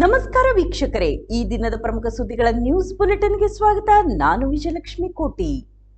ನಮಸ್ಕಾರ ವೀಕ್ಷಕರೇ ಈ ದಿನದ ಪ್ರಮುಖ ಸುದ್ದಿಗಳ ನ್ಯೂಸ್ ಬುಲೆಟಿನ್ಗೆ ಸ್ವಾಗತ ನಾನು ವಿಜಯಲಕ್ಷ್ಮಿ ಕೋಟಿ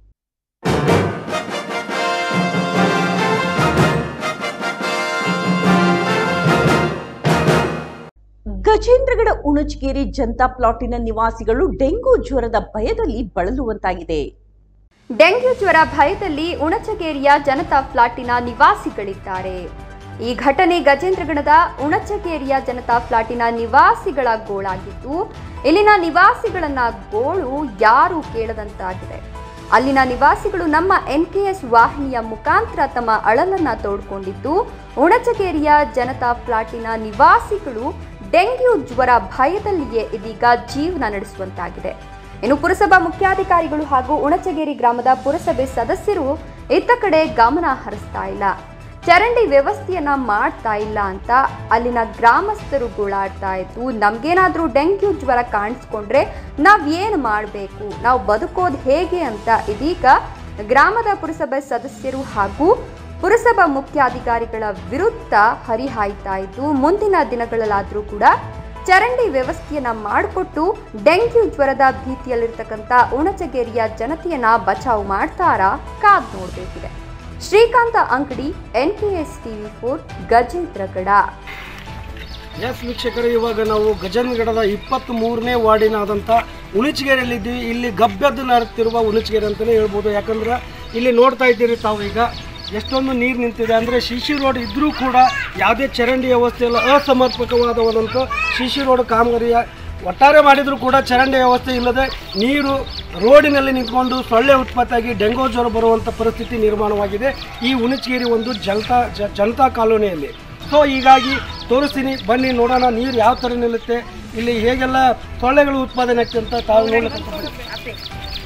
ಗಜೇಂದ್ರಗಡ ಉಣಚಗೇರಿ ಜನತಾ ಪ್ಲಾಟಿನ ನಿವಾಸಿಗಳು ಡೆಂಗು ಜ್ವರದ ಭಯದಲ್ಲಿ ಬಳಲುವಂತಾಗಿದೆ ಡೆಂಗ್ಯೂ ಜ್ವರ ಭಯದಲ್ಲಿ ಉಣಚಗೇರಿಯ ಜನತಾ ಫ್ಲಾಟಿನ ನಿವಾಸಿಗಳಿದ್ದಾರೆ ಈ ಘಟನೆ ಗಜೇಂದ್ರಗಣದ ಉಣಚಗೇರಿಯ ಜನತಾ ಫ್ಲಾಟಿನ ನಿವಾಸಿಗಳ ಗೋಳಾಗಿದ್ದು ಇಲ್ಲಿನ ನಿವಾಸಿಗಳನ್ನ ಗೋಳು ಯಾರೂ ಕೇಳದಂತಾಗಿದೆ ಅಲ್ಲಿನ ನಿವಾಸಿಗಳು ನಮ್ಮ ಎನ್ ಕೆ ಎಸ್ ವಾಹಿನಿಯ ಮುಖಾಂತರ ತಮ್ಮ ಅಳಲನ್ನ ತೋಡ್ಕೊಂಡಿದ್ದು ಉಣಚಗೇರಿಯ ಜನತಾ ಫ್ಲಾಟಿನ ನಿವಾಸಿಗಳು ಡೆಂಗ್ಯೂ ಜ್ವರ ಭಯದಲ್ಲಿಯೇ ಇದೀಗ ಜೀವನ ನಡೆಸುವಂತಾಗಿದೆ ಇನ್ನು ಪುರಸಭಾ ಮುಖ್ಯಾಧಿಕಾರಿಗಳು ಹಾಗೂ ಉಣಚಗೇರಿ ಗ್ರಾಮದ ಪುರಸಭೆ ಸದಸ್ಯರು ಇತ್ತ ಕಡೆ ಗಮನ ಹರಿಸ್ತಾ ಇಲ್ಲ ಚರಂಡಿ ವ್ಯವಸ್ಥೆಯನ್ನ ಮಾಡ್ತಾ ಇಲ್ಲ ಅಂತ ಅಲ್ಲಿನ ಗ್ರಾಮಸ್ಥರು ಗೋಳಾಡ್ತಾ ಇದ್ದು ನಮ್ಗೇನಾದ್ರೂ ಡೆಂಗ್ಯೂ ಜ್ವರ ಕಾಣಿಸ್ಕೊಂಡ್ರೆ ನಾವ್ ಏನ್ ಮಾಡಬೇಕು ನಾವು ಬದುಕೋದು ಹೇಗೆ ಅಂತ ಇದೀಗ ಗ್ರಾಮದ ಪುರಸಭೆ ಸದಸ್ಯರು ಹಾಗೂ ಪುರಸಭಾ ಮುಖ್ಯಾಧಿಕಾರಿಗಳ ವಿರುದ್ಧ ಹರಿಹಾಯ್ತಾ ಇದ್ದು ಮುಂದಿನ ದಿನಗಳಲ್ಲಾದರೂ ಕೂಡ ಚರಂಡಿ ವ್ಯವಸ್ಥೆಯನ್ನ ಮಾಡಿಕೊಟ್ಟು ಡೆಂಗ್ಯೂ ಜ್ವರದ ಭೀತಿಯಲ್ಲಿರ್ತಕ್ಕಂಥ ಉಣಚಗೇರಿಯ ಜನತೆಯನ್ನ ಬಚಾವ್ ಮಾಡ್ತಾರಾ ಕಾದ್ ನೋಡಬೇಕಿದೆ Srikanth Angadi N K S TV four Gajendragad ಎಸ್ ವೀಕ್ಷಕರು ಇವಾಗ ನಾವು ಗಜನ್ಗಡದ ಇಪ್ಪತ್ತ್ ಮೂರನೇ ವಾರ್ಡಿನಾದಂಥ ಉಣಿಚಗೇರಿಯಲ್ಲಿದ್ದೀವಿ ಇಲ್ಲಿ ಗಬ್ಬೆದ್ದು ನಡುತ್ತಿರುವ ಉಣಿಚಗೇರಿ ಅಂತಲೇ ಹೇಳ್ಬೋದು ಯಾಕಂದ್ರೆ ಇಲ್ಲಿ ನೋಡ್ತಾ ಇದ್ದೀರಿ ತಾವು ಈಗ ಎಷ್ಟೊಂದು ನೀರು ನಿಂತಿದೆ ಅಂದರೆ ಶಿಶಿ ರೋಡ್ ಇದ್ದರೂ ಕೂಡ ಯಾವುದೇ ಚರಂಡಿ ವ್ಯವಸ್ಥೆ ಇಲ್ಲ ಅಸಮರ್ಪಕವಾದವಾದಂಥ ಶಿಶಿ ರೋಡ್ ಕಾಮಗಾರಿಯ ಒಟ್ಟಾರೆ ಮಾಡಿದರೂ ಕೂಡ ಚರಂಡಿ ವ್ಯವಸ್ಥೆ ಇಲ್ಲದೆ ನೀರು ರೋಡಿನಲ್ಲಿ ನಿಂತ್ಕೊಂಡು ಸೊಳ್ಳೆ ಉತ್ಪತ್ತಿಯಾಗಿ ಡೆಂಗು ಜ್ವರ ಬರುವಂಥ ಪರಿಸ್ಥಿತಿ ನಿರ್ಮಾಣವಾಗಿದೆ ಈ ಉಣಿಚಗೇರಿ ಒಂದು ಜನತಾ ಜ- ಜನತಾ ಕಾಲೋನಿಯಲ್ಲಿ ಸೊ ಹೀಗಾಗಿ ತೋರಿಸ್ತೀನಿ ಬನ್ನಿ ನೋಡೋಣ ನೀರು ಯಾವ ಥರ ನಿಲ್ಲುತ್ತೆ ಇಲ್ಲಿ ಹೇಗೆಲ್ಲ ಸೊಳ್ಳೆಗಳು ಉತ್ಪಾದನೆ ಆಗ್ತದೆ ಅಂತ ತಾವು ನೋಡ್ಲಿಕ್ಕೆ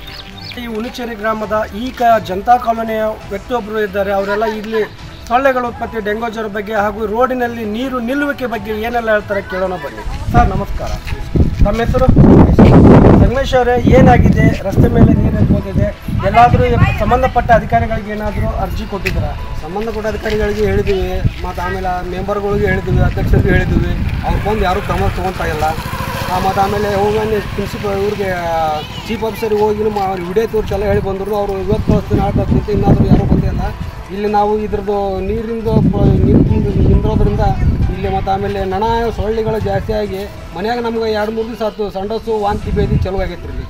ಈ ಉಣಿಚೇರಿ ಗ್ರಾಮದ ಈ ಕ ಜನತಾ ಕಾಲೋನಿಯ ವ್ಯಕ್ತಿಯೊಬ್ಬರು ಇದ್ದಾರೆ ಅವರೆಲ್ಲ ಇಲ್ಲಿ ಸೊಳ್ಳೆಗಳ ಉತ್ಪತ್ತಿ ಡೆಂಗು ಜ್ವರ ಬಗ್ಗೆ ಹಾಗೂ ರೋಡಿನಲ್ಲಿ ನೀರು ನಿಲ್ಲುವಿಕೆ ಬಗ್ಗೆ ಏನೆಲ್ಲ ಹೇಳ್ತಾರೆ ಕೇಳೋಣ ಬನ್ನಿ ಸರ್ ನಮಸ್ಕಾರ ನಮ್ಮ ಹೆಸರು ಸಂಗಮೇಶ್ ಅವರೇ ಏನಾಗಿದೆ ರಸ್ತೆ ಮೇಲೆ ನೀರು ನಿಂತ್ಕೊಂಡಿದೆ ಎಲ್ಲಾದರೂ ಸಂಬಂಧಪಟ್ಟ ಅಧಿಕಾರಿಗಳಿಗೆ ಏನಾದರೂ ಅರ್ಜಿ ಕೊಟ್ಟಿದ್ದೀರಾ ಸಂಬಂಧಪಟ್ಟ ಅಧಿಕಾರಿಗಳಿಗೆ ಹೇಳಿದ್ದೀವಿ ಮತ್ತು ಆಮೇಲೆ ಮೆಂಬರ್ಗಳಿಗೆ ಹೇಳಿದ್ದೀವಿ ಅಧ್ಯಕ್ಷರಿಗೆ ಹೇಳಿದ್ದೀವಿ ಅವ್ರು ಬಂದು ಯಾರೂ ಕ್ರಮ ತೊಗೊತಾ ಇಲ್ಲ ಮತ್ತು ಆಮೇಲೆ ಹೋಗಿ ಪ್ರಿನ್ಸಿಪಲ್ ಇವ್ರಿಗೆ ಚೀಫ್ ಆಫೀಸರಿಗೆ ಹೋಗಿ ಅವ್ರು ವಿಡಿಯೋ ತೋರಿಸಿ ಎಲ್ಲ ಹೇಳಿ ಬಂದರು ಅವರು ಇವತ್ತು ಕಳಿಸ್ತೀನಿ ನಾಳೆ ಕಳಿಸ್ತೀನಿ ಅಂತ ಇನ್ನಾದರೂ ಯಾರೂ ಬಂದಿಲ್ಲ ಇಲ್ಲಿ ನಾವು ಇದ್ರದ್ದು ನೀರಿಂದು ಪ- ನೀರು ತುಂಬಿ ನಿಂದಿರೋದ್ರಿಂದ ಇಲ್ಲಿ ಮತ್ತು ಆಮೇಲೆ ನಣ ಸೊಳ್ಳೆಗಳು ಜಾಸ್ತಿ ಆಗಿ ಮನ್ಯಾಗ ನಮ್ಗೆ ಎರಡು ಮೂರು ದಿವಸ ಆಯ್ತು ಸಂಡಸು ವಾಂತಿ ಭೇದಿ ಚಲೋ ಆಗೈತೆ ಇಲ್ಲಿ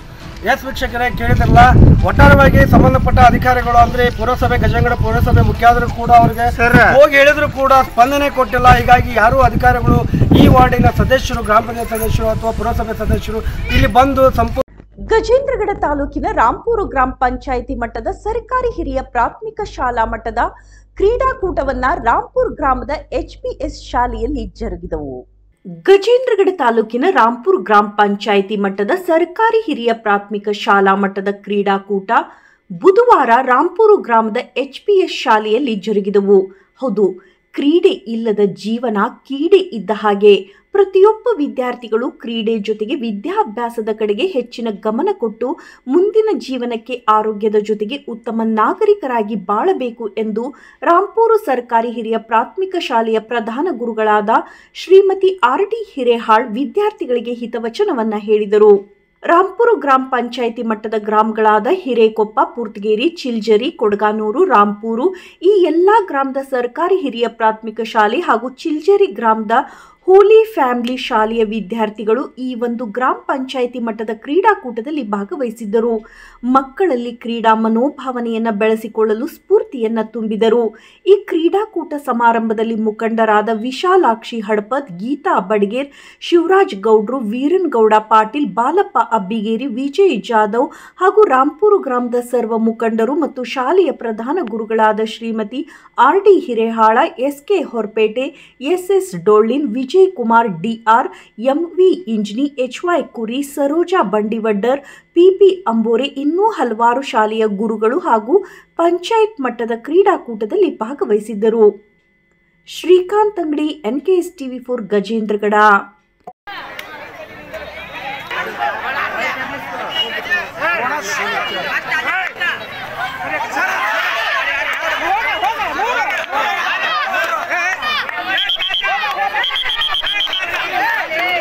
ಎಸ್ ವೀಕ್ಷಕರೇ ಕೇಳಿದ್ರಲ್ಲ ಒಟ್ಟಾರೆಯಾಗಿ ಸಂಬಂಧಪಟ್ಟ ಅಧಿಕಾರಿಗಳು ಅಂದ್ರೆ ಪುರಸಭೆ ಗಜಂಗಡ ಪುರಸಭೆ ಮುಖ್ಯಾಧರು ಕೂಡ ಅವರಿಗೆ ಹೋಗಿ ಹೇಳಿದ್ರು ಕೂಡ ಸ್ಪಂದನೆ ಕೊಟ್ಟಿಲ್ಲ ಹೀಗಾಗಿ ಯಾರು ಅಧಿಕಾರಿಗಳು ಈ ವಾರ್ಡಿನ ಸದಸ್ಯರು ಗ್ರಾಮ ಪಂಚಾಯತ್ ಸದಸ್ಯರು ಅಥವಾ ಪುರಸಭೆ ಸದಸ್ಯರು ಇಲ್ಲಿ ಬಂದು ಸಂಪೂರ್ಣ ಗಜೇಂದ್ರಗಡ ತಾಲೂಕಿನ ರಾಂಪುರ ಗ್ರಾಮ ಪಂಚಾಯಿತಿ ಮಟ್ಟದ ಸರ್ಕಾರಿ ಹಿರಿಯ ಪ್ರಾಥಮಿಕ ಶಾಲಾ ಮಟ್ಟದ ಕ್ರೀಡಾಕೂಟವನ್ನ ರಾಂಪುರ್ ಗ್ರಾಮದ ಎಚ್ಪಿಎಸ್ ಶಾಲೆಯಲ್ಲಿ ಜರುಗಿದವು ಗಜೇಂದ್ರಗಡ ತಾಲೂಕಿನ ರಾಂಪುರ್ ಗ್ರಾಮ ಪಂಚಾಯಿತಿ ಮಟ್ಟದ ಸರ್ಕಾರಿ ಹಿರಿಯ ಪ್ರಾಥಮಿಕ ಶಾಲಾ ಮಟ್ಟದ ಕ್ರೀಡಾಕೂಟ ಬುಧವಾರ ರಾಂಪುರ ಗ್ರಾಮದ ಎಚ್ಪಿಎಸ್ ಶಾಲೆಯಲ್ಲಿ ಜರುಗಿದವು ಹೌದು ಕ್ರೀಡೆ ಇಲ್ಲದ ಜೀವನ ಕೀಡೆ ಇದ್ದ ಹಾಗೆ ಪ್ರತಿಯೊಬ್ಬ ವಿದ್ಯಾರ್ಥಿಗಳು ಕ್ರೀಡೆ ಜೊತೆಗೆ ವಿದ್ಯಾಭ್ಯಾಸದ ಕಡೆಗೆ ಹೆಚ್ಚಿನ ಗಮನ ಕೊಟ್ಟು ಮುಂದಿನ ಜೀವನಕ್ಕೆ ಆರೋಗ್ಯದ ಜೊತೆಗೆ ಉತ್ತಮ ನಾಗರಿಕರಾಗಿ ಬಾಳಬೇಕು ಎಂದು ರಾಂಪುರ ಸರ್ಕಾರಿ ಹಿರಿಯ ಪ್ರಾಥಮಿಕ ಶಾಲೆಯ ಪ್ರಧಾನ ಗುರುಗಳಾದ ಶ್ರೀಮತಿ ಆರ್ ಟಿ ಹಿರೇಹಾಳ್ ವಿದ್ಯಾರ್ಥಿಗಳಿಗೆ ಹಿತವಚನವನ್ನ ಹೇಳಿದರು ರಾಂಪುರ ಗ್ರಾಮ ಪಂಚಾಯಿತಿ ಮಟ್ಟದ ಗ್ರಾಮಗಳಾದ ಹಿರೇಕೊಪ್ಪ ಪೂರ್ತಿಗೇರಿ ಚಿಲ್ಜರಿ ಕೊಡಗಾನೂರು ರಾಂಪೂರು ಈ ಎಲ್ಲಾ ಗ್ರಾಮದ ಸರ್ಕಾರಿ ಹಿರಿಯ ಪ್ರಾಥಮಿಕ ಶಾಲೆ ಹಾಗೂ ಚಿಲ್ಜರಿ ಗ್ರಾಮದ ಹೋಲಿ ಫ್ಯಾಮಿಲಿ ಶಾಲೆಯ ವಿದ್ಯಾರ್ಥಿಗಳು ಈ ಒಂದು ಗ್ರಾಮ ಪಂಚಾಯಿತಿ ಮಟ್ಟದ ಕ್ರೀಡಾಕೂಟದಲ್ಲಿ ಭಾಗವಹಿಸಿದ್ದರು ಮಕ್ಕಳಲ್ಲಿ ಕ್ರೀಡಾ ಮನೋಭಾವನೆಯನ್ನ ಬೆಳೆಸಿಕೊಳ್ಳಲು ಸ್ಫೂರ್ತಿಯನ್ನ ತುಂಬಿದರು ಈ ಕ್ರೀಡಾಕೂಟ ಸಮಾರಂಭದಲ್ಲಿ ಮುಖಂಡರಾದ ವಿಶಾಲಾಕ್ಷಿ ಹಡಪದ್ ಗೀತಾ ಬಡ್ಗೇರ್ ಶಿವರಾಜ್ ಗೌಡ್ರು ವೀರನ್ ಗೌಡ ಪಾಟೀಲ್ ಬಾಲಪ್ಪ ಅಬ್ಬಿಗೇರಿ ವಿಜಯ್ ಜಾಧವ್ ಹಾಗೂ ರಾಂಪುರ ಗ್ರಾಮದ ಸರ್ವ ಮುಖಂಡರು ಮತ್ತು ಶಾಲೆಯ ಪ್ರಧಾನ ಗುರುಗಳಾದ Shrimati R D Hirehal S K Horapete S S Dollin Vijay Kumar D R M V ಇಂಜಿನಿ ಎಚ್ ವೈ ಕುರಿ ಸರೋಜಾ ಬಂಡಿವಡ್ಡರ್ ಪಿಪಿ ಅಂಬೋರೆ ಇನ್ನೂ ಹಲವಾರು ಶಾಲೆಯ ಗುರುಗಳು ಹಾಗೂ ಪಂಚಾಯತ್ ಮಟ್ಟದ ಕ್ರೀಡಾಕೂಟದಲ್ಲಿ ಭಾಗವಹಿಸಿದ್ದರು ಶ್ರೀಕಾಂತ್ ಅಂಗಡಿ ಎನ್ಕೆಎಸ್ ಟಿವಿ ಫೋರ್ ಗಜೇಂದ್ರಗಡ ಹೋಗ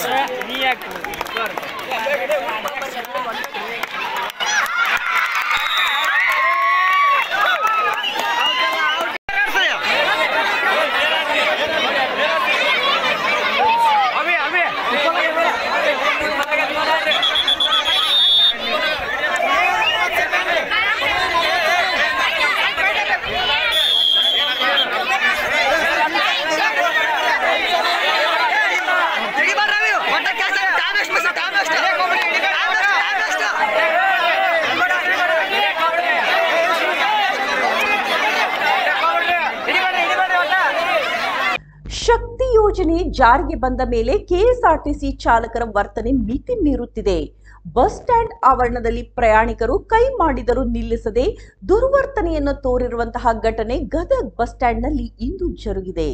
ಶಕ್ತಿ ಯೋಜನೆ ಜಾರಿಗೆ ಬಂದ ಮೇಲೆ ಕೆಎಸ್ಆರ್ಟಿಸಿ ಚಾಲಕರ ವರ್ತನೆ ಮಿತಿ ಮೀರುತ್ತಿದೆ ಬಸ್ ಸ್ಟ್ಯಾಂಡ್ ಆವರಣದಲ್ಲಿ ಪ್ರಯಾಣಿಕರು ಕೈ ಮಾಡಿದರೂ ನಿಲ್ಲಿಸದೆ ದುರ್ವರ್ತನೆಯನ್ನು ತೋರಿರುವಂತಹ ಘಟನೆ ಗದಗ್ ಬಸ್ ಸ್ಟ್ಯಾಂಡ್ನಲ್ಲಿ ಇಂದು ಜರುಗಿದೆ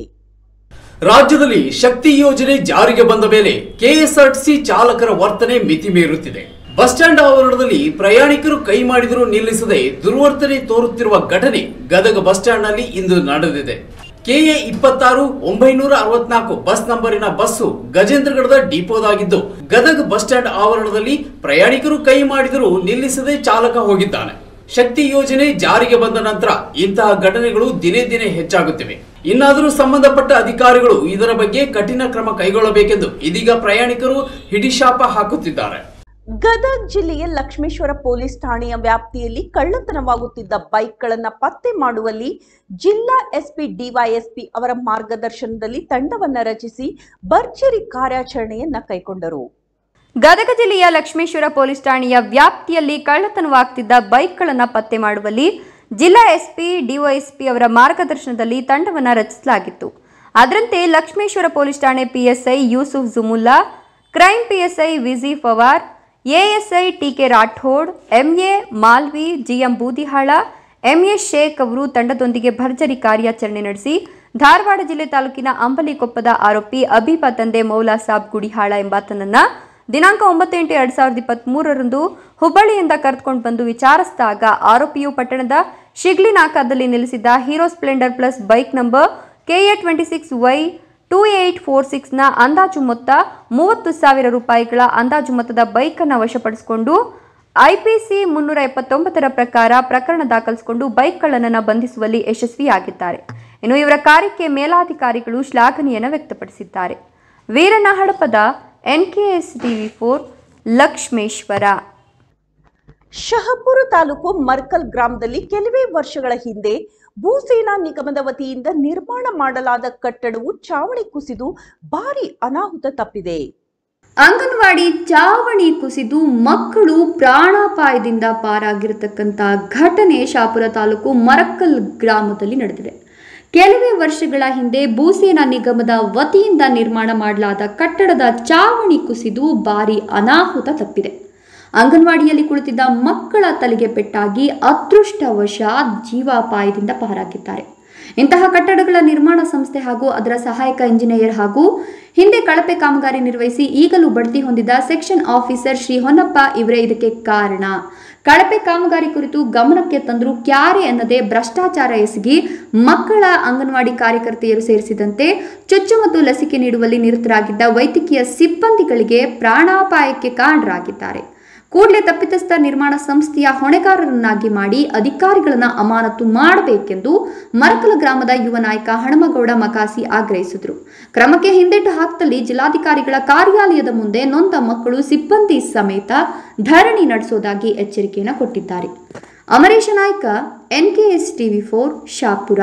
ರಾಜ್ಯದಲ್ಲಿ ಶಕ್ತಿ ಯೋಜನೆ ಜಾರಿಗೆ ಬಂದ ಮೇಲೆ ಕೆಎಸ್ಆರ್ಟಿಸಿ ಚಾಲಕರ ವರ್ತನೆ ಮಿತಿ ಮೀರುತ್ತಿದೆ ಬಸ್ ಸ್ಟ್ಯಾಂಡ್ ಆವರಣದಲ್ಲಿ ಪ್ರಯಾಣಿಕರು ಕೈ ಮಾಡಿದರೂ ನಿಲ್ಲಿಸದೆ ದುರ್ವರ್ತನೆ ತೋರುತ್ತಿರುವ ಘಟನೆ ಗದಗ ಬಸ್ ಸ್ಟ್ಯಾಂಡ್ನಲ್ಲಿ ಇಂದು ನಡೆದಿದೆ ಕೆಎ ಇಪ್ಪತ್ತಾರು ಒಂಬೈನೂರ ಅರವತ್ನಾಲ್ಕು ಬಸ್ ನಂಬರಿನ ಬಸ್ಸು ಗಜೇಂದ್ರಗಡದ ಡಿಪೋದಾಗಿದ್ದು ಗದಗ ಬಸ್ ಸ್ಟ್ಯಾಂಡ್ ಆವರಣದಲ್ಲಿ ಪ್ರಯಾಣಿಕರು ಕೈ ಮಾಡಿದರೂ ನಿಲ್ಲಿಸದೆ ಚಾಲಕ ಹೋಗಿದ್ದಾನೆ ಶಕ್ತಿ ಯೋಜನೆ ಜಾರಿಗೆ ಬಂದ ನಂತರ ಇಂತಹ ಘಟನೆಗಳು ದಿನೇ ದಿನೇ ಹೆಚ್ಚಾಗುತ್ತಿವೆ ಇನ್ನಾದರೂ ಸಂಬಂಧಪಟ್ಟ ಅಧಿಕಾರಿಗಳು ಇದರ ಬಗ್ಗೆ ಕಠಿಣ ಕ್ರಮ ಕೈಗೊಳ್ಳಬೇಕೆಂದು ಇದೀಗ ಪ್ರಯಾಣಿಕರು ಹಿಡಿಶಾಪ ಹಾಕುತ್ತಿದ್ದಾರೆ ಗದಗ್ ಜಿಲ್ಲೆಯ ಲಕ್ಷ್ಮೇಶ್ವರ ಪೊಲೀಸ್ ಠಾಣೆಯ ವ್ಯಾಪ್ತಿಯಲ್ಲಿ ಕಳ್ಳತನವಾಗುತ್ತಿದ್ದ ಬೈಕ್ಗಳನ್ನು ಪತ್ತೆ ಮಾಡುವಲ್ಲಿ ಜಿಲ್ಲಾ ಎಸ್ಪಿ ಡಿವೈಎಸ್ಪಿ ಅವರ ಮಾರ್ಗದರ್ಶನದಲ್ಲಿ ತಂಡವನ್ನ ರಚಿಸಿ ಭರ್ಜರಿ ಕಾರ್ಯಾಚರಣೆಯನ್ನ ಕೈಗೊಂಡರು ಗದಗ ಜಿಲ್ಲೆಯ ಲಕ್ಷ್ಮೇಶ್ವರ ಪೊಲೀಸ್ ಠಾಣೆಯ ವ್ಯಾಪ್ತಿಯಲ್ಲಿ ಕಳ್ಳತನವಾಗ್ತಿದ್ದ ಬೈಕ್ಗಳನ್ನು ಪತ್ತೆ ಮಾಡುವಲ್ಲಿ ಜಿಲ್ಲಾ ಎಸ್ಪಿ ಡಿವೈಎಸ್ಪಿ ಅವರ ಮಾರ್ಗದರ್ಶನದಲ್ಲಿ ತಂಡವನ್ನು ರಚಿಸಲಾಗಿತ್ತು ಅದರಂತೆ ಲಕ್ಷ್ಮೇಶ್ವರ ಪೊಲೀಸ್ ಠಾಣೆ PSI Yusuf Jumulla crime PSI V G Pawar ASI T K Rathod M A Malvi G M Boodihal M A Sheikh ಅವರು ತಂಡದೊಂದಿಗೆ ಭರ್ಜರಿ ಕಾರ್ಯಾಚರಣೆ ನಡೆಸಿ ಧಾರವಾಡ ಜಿಲ್ಲೆ ತಾಲೂಕಿನ ಅಂಬಲಿಕೊಪ್ಪದ ಆರೋಪಿ ಅಬೀಬ ತಂದೆ ಮೌಲಾ ಸಾಬ್ ಗುಡಿಹಾಳ ಎಂಬಾತನನ್ನ ದಿನಾಂಕ ಒಂಬತ್ತು ಎಂಟು ಎರಡ್ ಸಾವಿರದ ಇಪ್ಪತ್ತ್ ಮೂರರಂದು ಹುಬ್ಬಳ್ಳಿಯಿಂದ ಕರೆದುಕೊಂಡು ಬಂದು ವಿಚಾರಿಸಿದಾಗ ಆರೋಪಿಯು ಪಟ್ಟಣದ ಶಿಗ್ಲಿ ನಾಕಾದಲ್ಲಿ ನಿಲ್ಲಿಸಿದ್ದ hero splendor plus bike number K A twenty six Y two eight four ಸಿಕ್ಸ್ನ ಅಂದಾಜು ಮೊತ್ತ ಮೂವತ್ತು ಸಾವಿರ ರೂಪಾಯಿಗಳ ಅಂದಾಜು ಮೊತ್ತದ ಬೈಕನ್ನು ವಶಪಡಿಸಿಕೊಂಡು ಐಪಿಸಿ ಮುನ್ನೂರ ಎಪ್ಪತ್ತೊಂಬತ್ತರ ಪ್ರಕಾರ ಪ್ರಕರಣ ದಾಖಲಿಸಿಕೊಂಡು ಬೈಕ್ ಕಳ್ಳನನ್ನು ಬಂಧಿಸುವಲ್ಲಿ ಯಶಸ್ವಿಯಾಗಿದ್ದಾರೆ ಇನ್ನು ಇವರ ಕಾರ್ಯಕ್ಕೆ ಮೇಲಾಧಿಕಾರಿಗಳು ಶ್ಲಾಘನೆಯನ್ನು ವ್ಯಕ್ತಪಡಿಸಿದ್ದಾರೆ Veeranna Hadapad N K S TV four Lakshmeshwar Shahapur taluk Markal ಗ್ರಾಮದಲ್ಲಿ ಕೆಲವೇ ವರ್ಷಗಳ ಹಿಂದೆ ಭೂಸೇನಾ ನಿಗಮದ ವತಿಯಿಂದ ನಿರ್ಮಾಣ ಮಾಡಲಾದ ಕಟ್ಟಡವು ಚಾವಣಿ ಕುಸಿದು ಭಾರಿ ಅನಾಹುತ ತಪ್ಪಿದೆ ಅಂಗನವಾಡಿ ಚಾವಣಿ ಕುಸಿದು ಮಕ್ಕಳು ಪ್ರಾಣಾಪಾಯದಿಂದ ಪಾರಾಗಿರತಕ್ಕಂಥ ಘಟನೆ ಶಾಪುರ ತಾಲೂಕು ಮರಕ್ಕಲ್ ಗ್ರಾಮದಲ್ಲಿ ನಡೆದಿದೆ ಕೆಲವೇ ವರ್ಷಗಳ ಹಿಂದೆ ಭೂಸೇನಾ ನಿಗಮದ ವತಿಯಿಂದ ನಿರ್ಮಾಣ ಮಾಡಲಾದ ಕಟ್ಟಡದ ಚಾವಣಿ ಕುಸಿದು ಭಾರಿ ಅನಾಹುತ ತಪ್ಪಿದೆ ಅಂಗನವಾಡಿಯಲ್ಲಿ ಕುಳಿತಿದ್ದ ಮಕ್ಕಳ ತಲೆಗೆ ಪೆಟ್ಟಾಗಿ ಅದೃಷ್ಟವಶ ಜೀವಾಪಾಯದಿಂದ ಪಾರಾಗಿದ್ದಾರೆ ಇಂತಹ ಕಟ್ಟಡಗಳ ನಿರ್ಮಾಣ ಸಂಸ್ಥೆ ಹಾಗೂ ಅದರ ಸಹಾಯಕ ಇಂಜಿನಿಯರ್ ಹಾಗೂ ಹಿಂದೆ ಕಳಪೆ ಕಾಮಗಾರಿ ನಿರ್ವಹಿಸಿ ಈಗಲೂ ಬಡ್ತಿ ಹೊಂದಿದ ಸೆಕ್ಷನ್ ಆಫೀಸರ್ ಶ್ರೀ ಹೊನ್ನಪ್ಪ ಇವರೇ ಇದಕ್ಕೆ ಕಾರಣ ಕಳಪೆ ಕಾಮಗಾರಿ ಕುರಿತು ಗಮನಕ್ಕೆ ತಂದರೂ ಕ್ಯಾರೆ ಅನ್ನದೇ ಭ್ರಷ್ಟಾಚಾರ ಎಸಗಿ ಮಕ್ಕಳ ಅಂಗನವಾಡಿ ಕಾರ್ಯಕರ್ತೆಯರು ಸೇರಿಸಿದಂತೆ ಚುಚ್ಚು ಮತ್ತು ಲಸಿಕೆ ನೀಡುವಲ್ಲಿ ನಿರತರಾಗಿದ್ದ ವೈದ್ಯಕೀಯ ಸಿಬ್ಬಂದಿಗಳಿಗೆ ಪ್ರಾಣಾಪಾಯಕ್ಕೆ ಕಾರಣರಾಗಿದ್ದಾರೆ ಕೂಡಲೇ ತಪ್ಪಿತಸ್ಥ ನಿರ್ಮಾಣ ಸಂಸ್ಥೆಯ ಹೊಣೆಗಾರರನ್ನಾಗಿ ಮಾಡಿ ಅಧಿಕಾರಿಗಳನ್ನ ಅಮಾನತು ಮಾಡಬೇಕೆಂದು ಮರಕಲ ಗ್ರಾಮದ ಯುವ ನಾಯಕ ಹಣಮಗೌಡ ಮಕಾಸಿ ಆಗ್ರಹಿಸಿದರು ಕ್ರಮಕ್ಕೆ ಹಿಂದೆಟ್ಟು ಹಾಕದಲ್ಲಿ ಜಿಲ್ಲಾಧಿಕಾರಿಗಳ ಕಾರ್ಯಾಲಯದ ಮುಂದೆ ನೊಂದ ಮಕ್ಕಳು ಸಿಬ್ಬಂದಿ ಸಮೇತ ಧರಣಿ ನಡೆಸೋದಾಗಿ ಎಚ್ಚರಿಕೆಯನ್ನು ಕೊಟ್ಟಿದ್ದಾರೆ Amaresh Nayak N K S TV four Shapur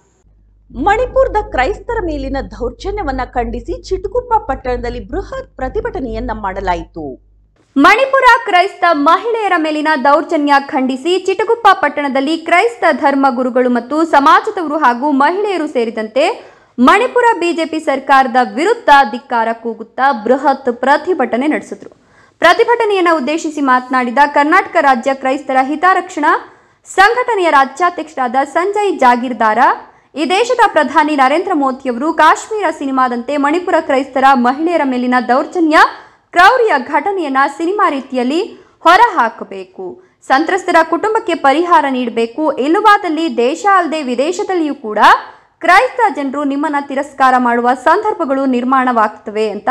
ಮಣಿಪುರದ ಕ್ರೈಸ್ತರ ಮೇಲಿನ ದೌರ್ಜನ್ಯವನ್ನ ಖಂಡಿಸಿ ಚಿಟುಗುಪ್ಪ ಪಟ್ಟಣದಲ್ಲಿ ಬೃಹತ್ ಪ್ರತಿಭಟನೆಯನ್ನ ಮಾಡಲಾಯಿತು ಮಣಿಪುರ ಕ್ರೈಸ್ತ ಮಹಿಳೆಯರ ಮೇಲಿನ ದೌರ್ಜನ್ಯ ಖಂಡಿಸಿ ಚಿಟಗುಪ್ಪ ಪಟ್ಟಣದಲ್ಲಿ ಕ್ರೈಸ್ತ ಧರ್ಮ ಗುರುಗಳು ಮತ್ತು ಸಮಾಜದವರು ಹಾಗೂ ಮಹಿಳೆಯರು ಸೇರಿದಂತೆ ಮಣಿಪುರ ಬಿಜೆಪಿ ಸರ್ಕಾರದ ವಿರುದ್ಧ ಧಿಕ್ಕಾರ ಕೂಗುತ್ತಾ ಬೃಹತ್ ಪ್ರತಿಭಟನೆ ನಡೆಸಿದ್ರು ಪ್ರತಿಭಟನೆಯನ್ನು ಉದ್ದೇಶಿಸಿ ಮಾತನಾಡಿದ ಕರ್ನಾಟಕ ರಾಜ್ಯ ಕ್ರೈಸ್ತರ ಹಿತರಕ್ಷಣಾ ಸಂಘಟನೆಯ ರಾಜ್ಯಾಧ್ಯಕ್ಷರಾದ ಸಂಜಯ್ ಜಾಗೀರ್ದಾರ ಈ ದೇಶದ ಪ್ರಧಾನಿ ನರೇಂದ್ರ ಮೋದಿಯವರು ಕಾಶ್ಮೀರ ಸಿನಿಮಾದಂತೆ ಮಣಿಪುರ ಕ್ರೈಸ್ತರ ಮಹಿಳೆಯರ ಮೇಲಿನ ದೌರ್ಜನ್ಯ ಕ್ರೌರ್ಯ ಘಟನೆಯನ್ನ ಸಿನಿಮಾ ರೀತಿಯಲ್ಲಿ ಹೊರಹಾಕಬೇಕು ಸಂತ್ರಸ್ತರ ಕುಟುಂಬಕ್ಕೆ ಪರಿಹಾರ ನೀಡಬೇಕು ಇಲ್ಲವಾದಲ್ಲಿ ದೇಶ ಅಲ್ಲದೆ ವಿದೇಶದಲ್ಲಿಯೂ ಕೂಡ ಕ್ರೈಸ್ತ ಜನರು ನಿಮ್ಮನ್ನ ತಿರಸ್ಕಾರ ಮಾಡುವ ಸಂದರ್ಭಗಳು ನಿರ್ಮಾಣವಾಗ್ತವೆ ಅಂತ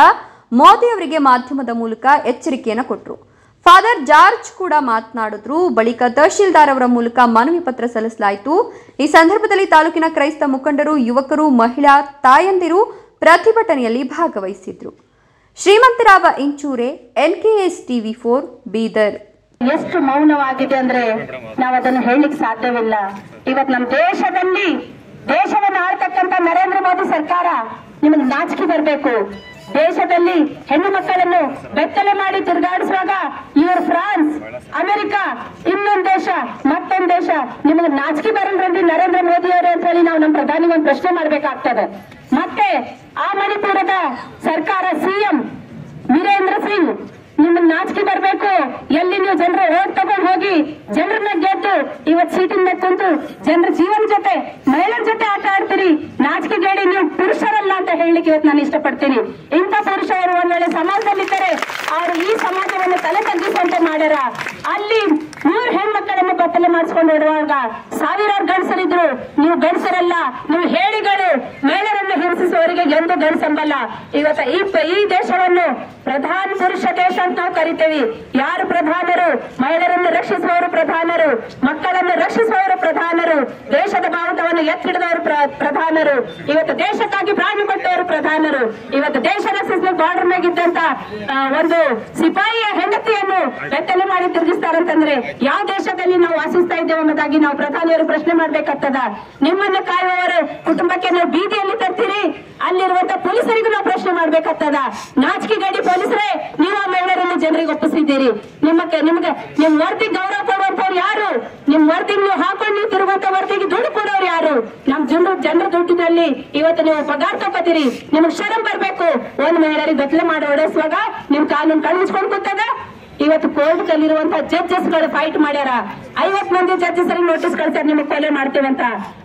ಮೋದಿ ಅವರಿಗೆ ಮಾಧ್ಯಮದ ಮೂಲಕ ಎಚ್ಚರಿಕೆಯನ್ನು ಕೊಟ್ಟರು ಫಾದರ್ ಜಾರ್ಜ್ ಕೂಡ ಮಾತನಾಡಿದ್ರು ಬಳಿಕ ತಹಶೀಲ್ದಾರ್ ಅವರ ಮೂಲಕ ಮನವಿ ಪತ್ರ ಸಲ್ಲಿಸಲಾಯಿತು ಈ ಸಂದರ್ಭದಲ್ಲಿ ತಾಲೂಕಿನ ಕ್ರೈಸ್ತ ಮುಖಂಡರು ಯುವಕರು ಮಹಿಳಾ ತಾಯಂದಿರು ಪ್ರತಿಭಟನೆಯಲ್ಲಿ ಭಾಗವಹಿಸಿದ್ರು Shrimantrao Inchure N K S TV four Bidar ಎಷ್ಟು ಮೌನವಾಗಿದೆ ಅಂದ್ರೆ ನಾವು ಅದನ್ನು ಹೇಳಲಿಕ್ಕೆ ಸಾಧ್ಯವಿಲ್ಲ ಇವತ್ ನಮ್ಮ ದೇಶದಲ್ಲಿ ದೇಶವನ್ನು ಆಳ್ತಕ್ಕಂತ ನರೇಂದ್ರ ಮೋದಿ ಸರ್ಕಾರ ನಿಮಗೆ ನಾಚಿಕೆ ಬರಬೇಕು ದೇಶದಲ್ಲಿ ಹೆಣ್ಣು ಮಕ್ಕಳನ್ನು ಬೆತ್ತಲೆ ಮಾಡಿ ತಿರುಗಾಡಿಸುವಾಗ ಇವರು ಫ್ರಾನ್ಸ್ ಅಮೆರಿಕ ಇನ್ನೊಂದು ದೇಶ ಮತ್ತೊಂದು ದೇಶ ನಿಮಗೆ ನಾಚಿಕೆ ಬರಲ್ರಿ ನರೇಂದ್ರ ಮೋದಿ ಅವರು ಅಂತ ಹೇಳಿ ನಾವು ನಮ್ಮ ಪ್ರಧಾನಿ ಒಂದು ಪ್ರಶ್ನೆ ಮಾಡ್ಬೇಕಾಗ್ತದೆ ಮತ್ತೆ ಆ ಮಣಿಪುರದ ಸರ್ಕಾರ ಸಿಎಂ ವೀರೇಂದ್ರ ಸಿಂಗ್ ನಿಮಗೆ ನಾಚಿಕೆ ಬರಬೇಕು ಎಲ್ಲಿ ನೀವು ಜನರ ಓಟ್ ತಗೊಂಡು ಹೋಗಿ ಜನರನ್ನ ಗೆದ್ದು ಇವತ್ ಸೀಟಿನ ಮೇಲೆ ಕುಂತು ಜನರ ಜೀವನ ಜೊತೆ ಮಹಿಳೆಯರ ಜೊತೆ ಆಟ ಆಡ್ತೀರಿ ನಾಚಿಕೆ ಗೇಡಿ ನೀವು ಪುರುಷರಲ್ಲ ಅಂತ ಹೇಳಲಿಕ್ಕೆ ಇವತ್ತು ನಾನು ಇಷ್ಟಪಡ್ತೀನಿ ಇಂಥ ಪುರುಷರು ಒಂದ್ ವೇಳೆ ಸಮಾಜದಲ್ಲಿದ್ದರೆ ಅವರು ಈ ಸಮಾಜವನ್ನು ತಲೆ ತಗ್ಗಿಸುವಂತೆ ಮಾಡ್ಯಾರ ಅಲ್ಲಿ ಮೂರು ಹೆಣ್ಮಕ್ಕಳನ್ನು ಬತ್ತಲೆ ಮಾಡಿಸ್ಕೊಂಡು ಇಡುವಾಗ ಸಾವಿರಾರು ಗಂಡಸರಿದ್ರು ನೀವು ಗಂಡಸರಲ್ಲ ನೀವು ಹೇಳಿಗಳು ಮಹಿಳೆಯರನ್ನು ಹಿಂಸಿಸುವವರಿಗೆ ಎಂದು ಗಂಡಸಂಬಲ್ಲ ಇವತ್ತ ಈ ಪ- ಈ ದೇಶವನ್ನು ಪ್ರಧಾನ ಪುರುಷ ದೇಶ ಅಂತ ನಾವು ಕರಿತೇವೆ ಯಾರು ಪ್ರಧಾನರು ಮಹಿಳೆಯರನ್ನು ರಕ್ಷಿಸುವವರು ಪ್ರಧಾನರು ಮಕ್ಕಳನ್ನು ರಕ್ಷಿಸುವವರು ಪ್ರಧಾನರು ದೇಶದ ಬಾವುಟವನ್ನು ಎತ್ತಿಡಿದವರು ಪ್ರ- ಪ್ರಧಾನರು ಇವತ್ತು ದೇಶಕ್ಕಾಗಿ ಪ್ರಾಣ ಕೊಟ್ಟವರು ಪ್ರಧಾನರು ಇವತ್ತು ದೇಶ ರಕ್ಷಿಸಲು ಬಾರ್ಡರ್ ಮೇಗಿದ್ದಂತ ಆ, ಒಂದು ಸಿಪಾಯಿಯ ಹೆಂಡತಿಯನ್ನು ಬೆತ್ತಲೆ ಮಾಡಿ ತಿರುಗಿಸ್ತಾರಂತಂದ್ರೆ ಯಾವ ದೇಶದಲ್ಲಿ ನಾವು ವಾಸಿಸ್ತಾ ಇದ್ದೇವೆ ಎಂಬುದಾಗಿ ನಾವು ಪ್ರಧಾನಿಯವರು ಪ್ರಶ್ನೆ ಮಾಡ್ಬೇಕಾಗ್ತದ ನಿಮ್ಮನ್ನು ಕಾಯುವವರು ಕುಟುಂಬಕ್ಕೆ ನೀವು ಬೀದಿಯಲ್ಲಿ ತರ್ತೀರಿ ಅಲ್ಲಿರುವಂತ ಪೊಲೀಸರಿಗೂ ನಾವು ಪ್ರಶ್ನೆ ಮಾಡ್ಬೇಕಾಗ್ತದ ನಾಚಿಕೆ ಗಾಡಿ ಪೊಲೀಸರೇ ನೀವು ಆ ಮಹಿಳೆಯರನ್ನು ಜನರಿಗೆ ಒಪ್ಪಿಸಿದ್ದೀರಿ ನಿಮ್ಮಕ್ಕೆ ನಿಮಗೆ ನಿಮ್ ವರದಿ ಗೌರವ ಕೊಡುವಂತವ್ರು ಯಾರು ನಿಮ್ ವರದಿ ನೀವು ಹಾಕೊಂಡು ನೀವು ತಿರುಗುವಂತ ವರದಿಗೆ ದುಡ್ಡು ಕೊಡೋರು ಯಾರು ನಮ್ ಜನರು ಜನರ ದುಡ್ಡಿನಲ್ಲಿ ಇವತ್ತು ನೀವು ಪಗಾರ ತಗೋತೀರಿ ನಿಮ್ಗೆ ಶರಂ ಬರ್ಬೇಕು ಒಂದ್ ಮಹಿಳೆಯರಿಗೆ ಬೆತ್ತಲೆ ಮಾಡಿ ಓಡಿಸುವಾಗ ನಿಮ್ ಕಾನೂನು ಕಳಿಸ್ಕೊಂಡು ಕೂತದ ಇವತ್ತು ಕೋರ್ಟ್ ಅಲ್ಲಿರುವಂತ ಜಡ್ಜಸ್ ಗಳು ಫೈಟ್ ಮಾಡ್ಯಾರ ಐವತ್ ಮಂದಿ ಜಡ್ಜಸ್ ನೋಟಿಸ್ ಕಳ್ಸ್ಯಾರ ನಿಮಗೆ ಕೊಲೆ ಮಾಡ್ತೇವೆ ಅಂತ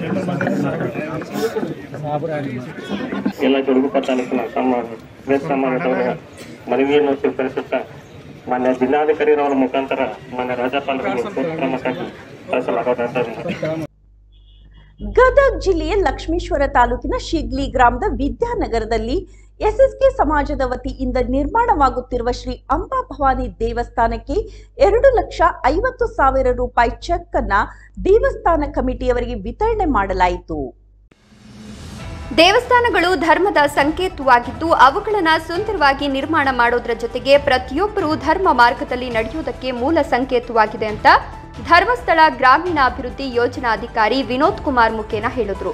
ಎಲ್ಲ ಜೋಡುಗುಪ್ಪ ತಾಲೂಕಿನ ತಮ್ಮ ಪ್ರೆಸ್ ಸಮಾಜದವರ ಮನವಿಯನ್ನು ಸ್ವೀಕರಿಸುತ್ತಾ ಮಾನ್ಯ ಜಿಲ್ಲಾಧಿಕಾರಿರವರ ಮುಖಾಂತರ ಮಾನ್ಯ ರಾಜ್ಯಪಾಲರಿಗೆ ಸೂಕ್ತ ಕ್ರಮಕ್ಕಾಗಿ ಕಳಿಸಲಾಗುತ್ತದೆ ಗದಗ ಜಿಲ್ಲೆಯ ಲಕ್ಷ್ಮೇಶ್ವರ ತಾಲೂಕಿನ ಶಿಗ್ಲಿ ಗ್ರಾಮದ ವಿದ್ಯಾನಗರದಲ್ಲಿ ಎಸ್ಎಸ್ಕೆ ಸಮಾಜದ ವತಿಯಿಂದ ನಿರ್ಮಾಣವಾಗುತ್ತಿರುವ ಶ್ರೀ ಅಂಬಾ ಭವಾನಿ ದೇವಸ್ಥಾನಕ್ಕೆ ಎರಡು ಲಕ್ಷ ಐವತ್ತು ಸಾವಿರ ರೂಪಾಯಿ ಚೆಕ್ ಅನ್ನ ದೇವಸ್ಥಾನ ಕಮಿಟಿಯವರಿಗೆ ವಿತರಣೆ ಮಾಡಲಾಯಿತು ದೇವಸ್ಥಾನಗಳು ಧರ್ಮದ ಸಂಕೇತವಾಗಿದ್ದು ಅವುಗಳನ್ನು ಸುಂದರವಾಗಿ ನಿರ್ಮಾಣ ಮಾಡೋದ್ರ ಜೊತೆಗೆ ಪ್ರತಿಯೊಬ್ಬರೂ ಧರ್ಮ ಮಾರ್ಗದಲ್ಲಿ ನಡೆಯುವುದಕ್ಕೆ ಮೂಲ ಸಂಕೇತವಾಗಿದೆ ಅಂತ ಧರ್ಮಸ್ಥಳ ಗ್ರಾಮೀಣಾಭಿವೃದ್ಧಿ ಯೋಜನಾಧಿಕಾರಿ ವಿನೋದ್ ಕುಮಾರ್ ಮುಖೇನ ಹೇಳಿದ್ರು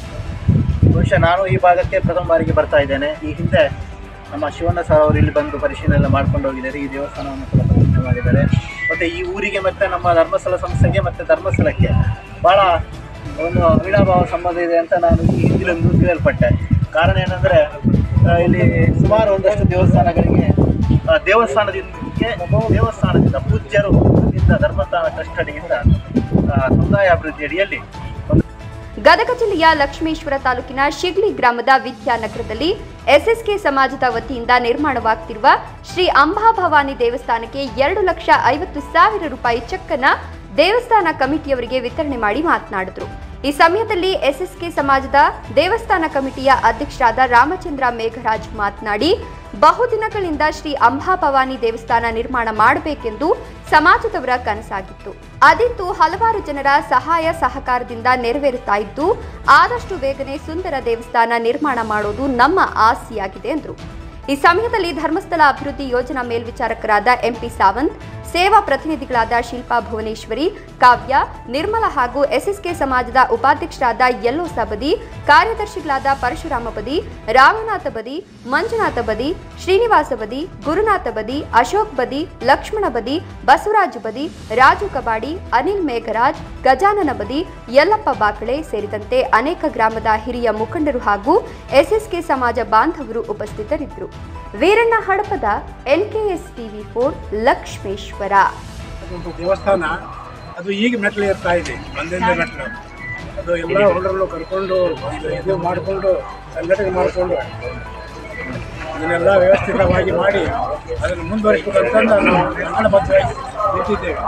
ಬಹುಶಃ ನಾನು ಈ ಭಾಗಕ್ಕೆ ಪ್ರಥಮ ಬಾರಿಗೆ ಬರ್ತಾ ಇದ್ದೇನೆ ಈ ಹಿಂದೆ ನಮ್ಮ ಶಿವಣ್ಣ ಸರ್ ಅವರು ಇಲ್ಲಿ ಬಂದು ಪರಿಶೀಲನೆ ಮಾಡ್ಕೊಂಡು ಹೋಗಿದ್ದಾರೆ ಈ ದೇವಸ್ಥಾನವನ್ನು ಕೂಡ ಪರಿಶೀಲನೆ ಮಾಡಿದ್ದಾರೆ ಮತ್ತು ಈ ಊರಿಗೆ ಮತ್ತು ನಮ್ಮ ಧರ್ಮಸ್ಥಳ ಸಂಸ್ಥೆಗೆ ಮತ್ತು ಧರ್ಮಸ್ಥಳಕ್ಕೆ ಭಾಳ ಒಂದು ಅವಿನಾಭಾವ ಸಂಬಂಧ ಇದೆ ಅಂತ ನಾನು ಈ ಹಿಂದಿಲೊಂದು ಕೇಳಲ್ಪಟ್ಟೆ ಕಾರಣ ಏನಂದರೆ ಇಲ್ಲಿ ಸುಮಾರು ಒಂದಷ್ಟು ದೇವಸ್ಥಾನಗಳಿಗೆ ಆ, ದೇವಸ್ಥಾನದಿಂದಕ್ಕೆ ದೇವಸ್ಥಾನದಿಂದ ಪೂಜ್ಯರು ಅಲ್ಲಿಂದ ಧರ್ಮಸ್ಥಾನ ಟ್ರಸ್ಟ್ ಅಡಿಯಿಂದ ಆ, ಸಮುದಾಯ ಅಭಿವೃದ್ಧಿ ಅಡಿಯಲ್ಲಿ ಒಂದು ಗದಗ ಜಿಲ್ಲೆಯ ಲಕ್ಷ್ಮೇಶ್ವರ ತಾಲೂಕಿನ ಶಿಗ್ಲಿ ಗ್ರಾಮದ ವಿದ್ಯಾನಗರದಲ್ಲಿ ಎಸ್ಎಸ್ಕೆ ಸಮಾಜದ ವತಿಯಿಂದ ನಿರ್ಮಾಣವಾಗ್ತಿರುವ ಶ್ರೀ ಅಂಬಾಭವಾನಿ ದೇವಸ್ಥಾನಕ್ಕೆ ಎರಡು ಲಕ್ಷ ಐವತ್ತು ಸಾವಿರ ರೂಪಾಯಿ ಚೆಕ್ ಅನ್ನ ದೇವಸ್ಥಾನ ಕಮಿಟಿಯವರಿಗೆ ವಿತರಣೆ ಮಾಡಿ ಮಾತನಾಡಿದ್ರು ಈ ಸಮಯದಲ್ಲಿ ಎಸ್ಎಸ್ಕೆ ಸಮಾಜದ ದೇವಸ್ಥಾನ ಕಮಿಟಿಯ ಅಧ್ಯಕ್ಷರಾದ ರಾಮಚಂದ್ರ ಮೇಘರಾಜ್ ಮಾತನಾಡಿ ಬಹುದಿನಗಳಿಂದ ಶ್ರೀ ಅಂಬಾಭವಾನಿ ದೇವಸ್ಥಾನ ನಿರ್ಮಾಣ ಮಾಡಬೇಕೆಂದು ಸಮಾಜದವರ ಕನಸಾಗಿತ್ತು ಅದಿತ್ತು ಹಲವಾರು ಜನರ ಸಹಾಯ ಸಹಕಾರದಿಂದ ನೆರವೇರುತ್ತಾ ಇದ್ದು ಆದಷ್ಟು ಬೇಗನೆ ಸುಂದರ ದೇವಸ್ಥಾನ ನಿರ್ಮಾಣ ಮಾಡೋದು ನಮ್ಮ ಆಸೆಯಾಗಿದೆ ಎಂದರು ಈ ಸಮಯದಲ್ಲಿ ಧರ್ಮಸ್ಥಳ ಅಭಿವೃದ್ಧಿ ಯೋಜನಾ ಮೇಲ್ವಿಚಾರಕರಾದ ಎಂಪಿ ಸಾವಂತ್ ಸೇವಾ ಪ್ರತಿನಿಧಿಗಳಾದ ಶಿಲ್ಪಾ ಭುವನೇಶ್ವರಿ ಕಾವ್ಯ ನಿರ್ಮಲ ಹಾಗೂ ಎಸ್ಎಸ್ಕೆ ಸಮಾಜದ ಉಪಾಧ್ಯಕ್ಷರಾದ ಯಲ್ಲೋ ಸಬದಿ ಕಾರ್ಯದರ್ಶಿಗಳಾದ ಪರಶುರಾಮ ಬದಿ ರಾಮನಾಥ ಬದಿ ಮಂಜುನಾಥ ಬದಿ ಶ್ರೀನಿವಾಸ ಬದಿ ಗುರುನಾಥ ಬದಿ ಅಶೋಕ್ ಬದಿ ಲಕ್ಷ್ಮಣ ಬದಿ ಬಸವರಾಜ್ ಬದಿ ರಾಜು ಕಬಾಡಿ ಅನಿಲ್ ಮೇಘರಾಜ್ ಗಜಾನನ ಬದಿ ಯಲ್ಲಪ್ಪ ಬಾಕಳೆ ಸೇರಿದಂತೆ ಅನೇಕ ಗ್ರಾಮದ ಹಿರಿಯ ಮುಖಂಡರು ಹಾಗೂ ಎಸ್ಎಸ್ಕೆ ಸಮಾಜ ಬಾಂಧವರು ಉಪಸ್ಥಿತರಿದ್ದರು Veeranna Hadapad N K S TV four Lakshmeshwar ಒಂದು ದೇವಸ್ಥಾನ ಅದು ಈಗ ಮೆಟ್ಲು ಇರ್ತಾ ಇದೆ ಒಂದಿಂದ ಮೆಟ್ಲು ಅದು ಎಲ್ಲ ಹುಡುಗರನ್ನು ಕರ್ಕೊಂಡು ಇದು ಇದು ಮಾಡಿಕೊಂಡು ಸಂಘಟನೆ ಮಾಡಿಕೊಂಡು ಇದನ್ನೆಲ್ಲ ವ್ಯವಸ್ಥಿತವಾಗಿ ಮಾಡಿ ಅದನ್ನು ಮುಂದುವರಿಸಬೇಕಂತಂದು ನಾವು ಕನ್ನಡಬದ್ಧವಾಗಿ ನಿಂತಿದ್ದೇವೆ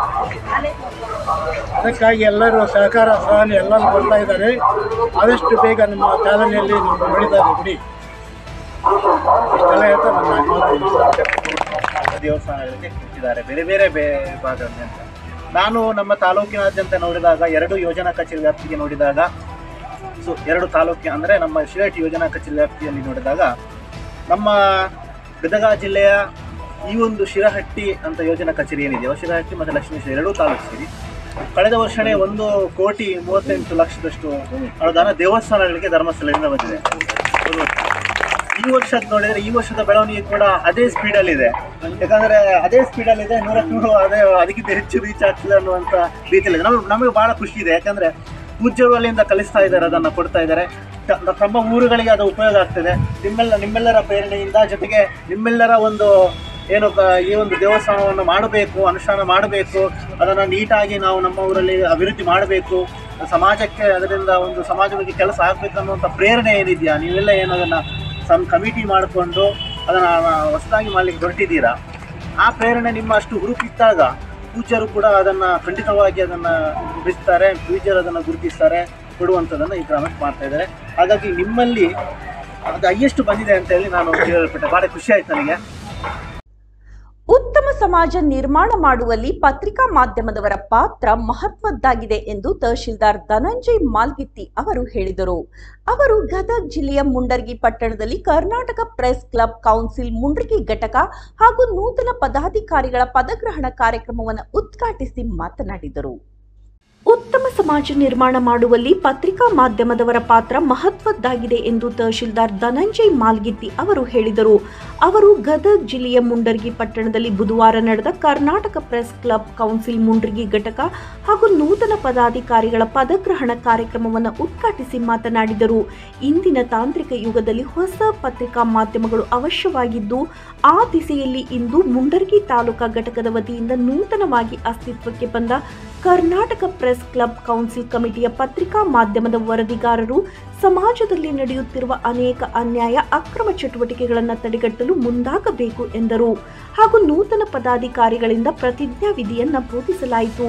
ಅದಕ್ಕಾಗಿ ಎಲ್ಲರೂ ಸಹಕಾರ ಸಹನೆ ಎಲ್ಲರೂ ಕೊಡ್ತಾ ಇದ್ದಾರೆ ಆದಷ್ಟು ಬೇಗ ನಮ್ಮ ಚಾಲನೆಯಲ್ಲಿ ನಾವು ಬೆಳೀತಾ ಇದೆ ಗುಡಿ ಇಷ್ಟೆಲ್ಲ ಹೇಳ್ತಾ ನನ್ನ ಮಾತು ದೇವಸ್ಥಾನಗಳಿಗೆ ಕೊಟ್ಟಿದ್ದಾರೆ ಬೇರೆ ಬೇರೆ ಬೇ- ಭಾಗದಿಂದ ನಾನು ನಮ್ಮ ತಾಲೂಕಿನಾದ್ಯಂತ ನೋಡಿದಾಗ ಎರಡು ಯೋಜನಾ ಕಚೇರಿ ವ್ಯಾಪ್ತಿಗೆ ನೋಡಿದಾಗ ಸೊ ಎರಡು ತಾಲೂಕಿನ ಅಂದರೆ ನಮ್ಮ ಶಿರಹಟ್ಟಿ ಯೋಜನಾ ಕಚೇರಿ ವ್ಯಾಪ್ತಿಯಲ್ಲಿ ನೋಡಿದಾಗ ನಮ್ಮ ಗದಗ ಜಿಲ್ಲೆಯ ಈ ಒಂದು ಶಿರಹಟ್ಟಿ ಅಂತ ಯೋಜನಾ ಕಚೇರಿ ಏನಿದೆಯೋ ಶಿರಹಟ್ಟಿ ಮತ್ತು ಲಕ್ಷ್ಮೀಶ್ವರ ಎರಡೂ ತಾಲೂಕು ಸೇರಿ ಕಳೆದ ವರ್ಷನೇ ಒಂದು ಕೋಟಿ ಮೂವತ್ತೆಂಟು ಲಕ್ಷದಷ್ಟು ಅನುದಾನ ದೇವಸ್ಥಾನಗಳಿಗೆ ಧರ್ಮಸ್ಥಳದಿಂದ ಬಂದಿದೆ ಅದು ಈ ವರ್ಷದ ನೋಡಿದ್ರೆ ಈ ವರ್ಷದ ಬೆಳವಣಿಗೆ ಕೂಡ ಅದೇ ಸ್ಪೀಡಲ್ಲಿ ಇದೆ ಯಾಕಂದ್ರೆ ಅದೇ ಸ್ಪೀಡಲ್ಲಿ ಇದೆ ನೂರಕ್ಕೆ ನೂರು ಅದೇ ಅದಕ್ಕಿಂತ ಹೆಚ್ಚು ರೀಚ್ ಆಗ್ತದೆ ಅನ್ನುವಂಥ ರೀತಿಯಲ್ಲಿ ನಮಗೆ ನಮಗೆ ಬಹಳ ಖುಷಿ ಇದೆ ಯಾಕಂದ್ರೆ ಪೂಜ್ಯರು ಅಲ್ಲಿಂದ ಕಲಿಸ್ತಾ ಇದ್ದಾರೆ ಅದನ್ನು ಕೊಡ್ತಾ ಇದ್ದಾರೆ ತ- ತಮ್ಮ ಊರುಗಳಿಗೆ ಅದು ಉಪಯೋಗ ಆಗ್ತದೆ ನಿಮ್ಮೆಲ್ಲ ನಿಮ್ಮೆಲ್ಲರ ಪ್ರೇರಣೆಯಿಂದ ಜೊತೆಗೆ ನಿಮ್ಮೆಲ್ಲರ ಒಂದು ಏನು ಕ- ಈ ಒಂದು ದೇವಸ್ಥಾನವನ್ನು ಮಾಡಬೇಕು ಅನುಷ್ಠಾನ ಮಾಡಬೇಕು ಅದನ್ನು ನೀಟಾಗಿ ನಾವು ನಮ್ಮ ಊರಲ್ಲಿ ಅಭಿವೃದ್ಧಿ ಮಾಡಬೇಕು ಸಮಾಜಕ್ಕೆ ಅದರಿಂದ ಒಂದು ಸಮಾಜ ಬಗ್ಗೆ ಕೆಲಸ ಆಗಬೇಕು ಅನ್ನುವಂಥ ಪ್ರೇರಣೆ ಏನಿದೆಯಾ ನೀವೆಲ್ಲ ಏನು ಅದನ್ನು ಸಮ್ ಕಮಿಟಿ ಮಾಡಿಕೊಂಡು ಅದನ್ನು ಹೊಸದಾಗಿ ಮಾಡಲಿಕ್ಕೆ ಹೊರಟಿದ್ದೀರಾ ಆ ಪ್ರೇರಣೆ ನಿಮ್ಮ ಅಷ್ಟು ಹುರುಪಿದ್ದಾಗ ಪೂಜ್ಯರು ಕೂಡ ಅದನ್ನು ಖಂಡಿತವಾಗಿ ಅದನ್ನು ಬಿಡಿಸ್ತಾರೆ ಪೂಜ್ಯರು ಅದನ್ನು ಗುರುತಿಸ್ತಾರೆ ಕೊಡುವಂಥದ್ದನ್ನು ಈ ಗ್ರಾಮಕ್ಕೆ ಮಾಡ್ತಾ ಇದ್ದಾರೆ ಹಾಗಾಗಿ ನಿಮ್ಮಲ್ಲಿ ಅದು ಹೈಯೆಸ್ಟ್ ಬಂದಿದೆ ಅಂತ ಹೇಳಿ ನಾನು ಕೇಳಲ್ಪಟ್ಟೆ ಭಾಳ ಖುಷಿ ಆಯ್ತು ನನಗೆ ಉತ್ತಮ ಸಮಾಜ ನಿರ್ಮಾಣ ಮಾಡುವಲ್ಲಿ ಪತ್ರಿಕಾ ಮಾಧ್ಯಮದವರ ಪಾತ್ರ ಮಹತ್ವದ್ದಾಗಿದೆ ಎಂದು ತಹಶೀಲ್ದಾರ್ ಧನಂಜಯ್ ಮಾಲ್ಗಿತ್ತಿ ಅವರು ಹೇಳಿದರು ಅವರು ಗದಗ ಜಿಲ್ಲೆಯ ಮುಂಡರ್ಗಿ ಪಟ್ಟಣದಲ್ಲಿ Karnataka press club council Mundargi ಘಟಕ ಹಾಗೂ ನೂತನ ಪದಾಧಿಕಾರಿಗಳ ಪದಗ್ರಹಣ ಕಾರ್ಯಕ್ರಮವನ್ನು ಉದ್ಘಾಟಿಸಿ ಮಾತನಾಡಿದರು ಉತ್ತಮ ಸಮಾಜ ನಿರ್ಮಾಣ ಮಾಡುವಲ್ಲಿ ಪತ್ರಿಕಾ ಮಾಧ್ಯಮದವರ ಪಾತ್ರ ಮಹತ್ವದ್ದಾಗಿದೆ ಎಂದು ತಹಶೀಲ್ದಾರ್ ಧನಂಜಯ್ ಮಾಲ್ಗಿತ್ತಿ ಅವರು ಹೇಳಿದರು ಅವರು ಗದಗ ಜಿಲ್ಲೆಯ ಮುಂಡರ್ಗಿ ಪಟ್ಟಣದಲ್ಲಿ ಬುಧವಾರ ನಡೆದ Karnataka press club council Mundargi ಘಟಕ ಹಾಗೂ ನೂತನ ಪದಾಧಿಕಾರಿಗಳ ಪದಗ್ರಹಣ ಕಾರ್ಯಕ್ರಮವನ್ನು ಉದ್ಘಾಟಿಸಿ ಮಾತನಾಡಿದರು ಇಂದಿನ ತಾಂತ್ರಿಕ ಯುಗದಲ್ಲಿ ಹೊಸ ಪತ್ರಿಕಾ ಮಾಧ್ಯಮಗಳು ಅವಶ್ಯವಾಗಿದ್ದು ಆ ದಿಸೆಯಲ್ಲಿ ಇಂದು ಮುಂಡರ್ಗಿ ತಾಲೂಕಾ ಘಟಕದ ವತಿಯಿಂದ ನೂತನವಾಗಿ ಅಸ್ತಿತ್ವಕ್ಕೆ ಬಂದ ಕರ್ನಾಟಕ ಪ್ರೆಸ್ ಕ್ಲಬ್ ಕೌನ್ಸಿಲ್ ಕಮಿಟಿಯ ಪತ್ರಿಕಾ ಮಾಧ್ಯಮದ ವರದಿಗಾರರು ಸಮಾಜದಲ್ಲಿ ನಡೆಯುತ್ತಿರುವ ಅನೇಕ ಅನ್ಯಾಯ ಅಕ್ರಮ ಚಟುವಟಿಕೆಗಳನ್ನು ತಡೆಗಟ್ಟಲು ಮುಂದಾಗಬೇಕು ಎಂದರು ಹಾಗೂ ನೂತನ ಪದಾಧಿಕಾರಿಗಳಿಂದ ಪ್ರತಿಜ್ಞಾ ವಿಧಿಯನ್ನ ಬೋಧಿಸಲಾಯಿತು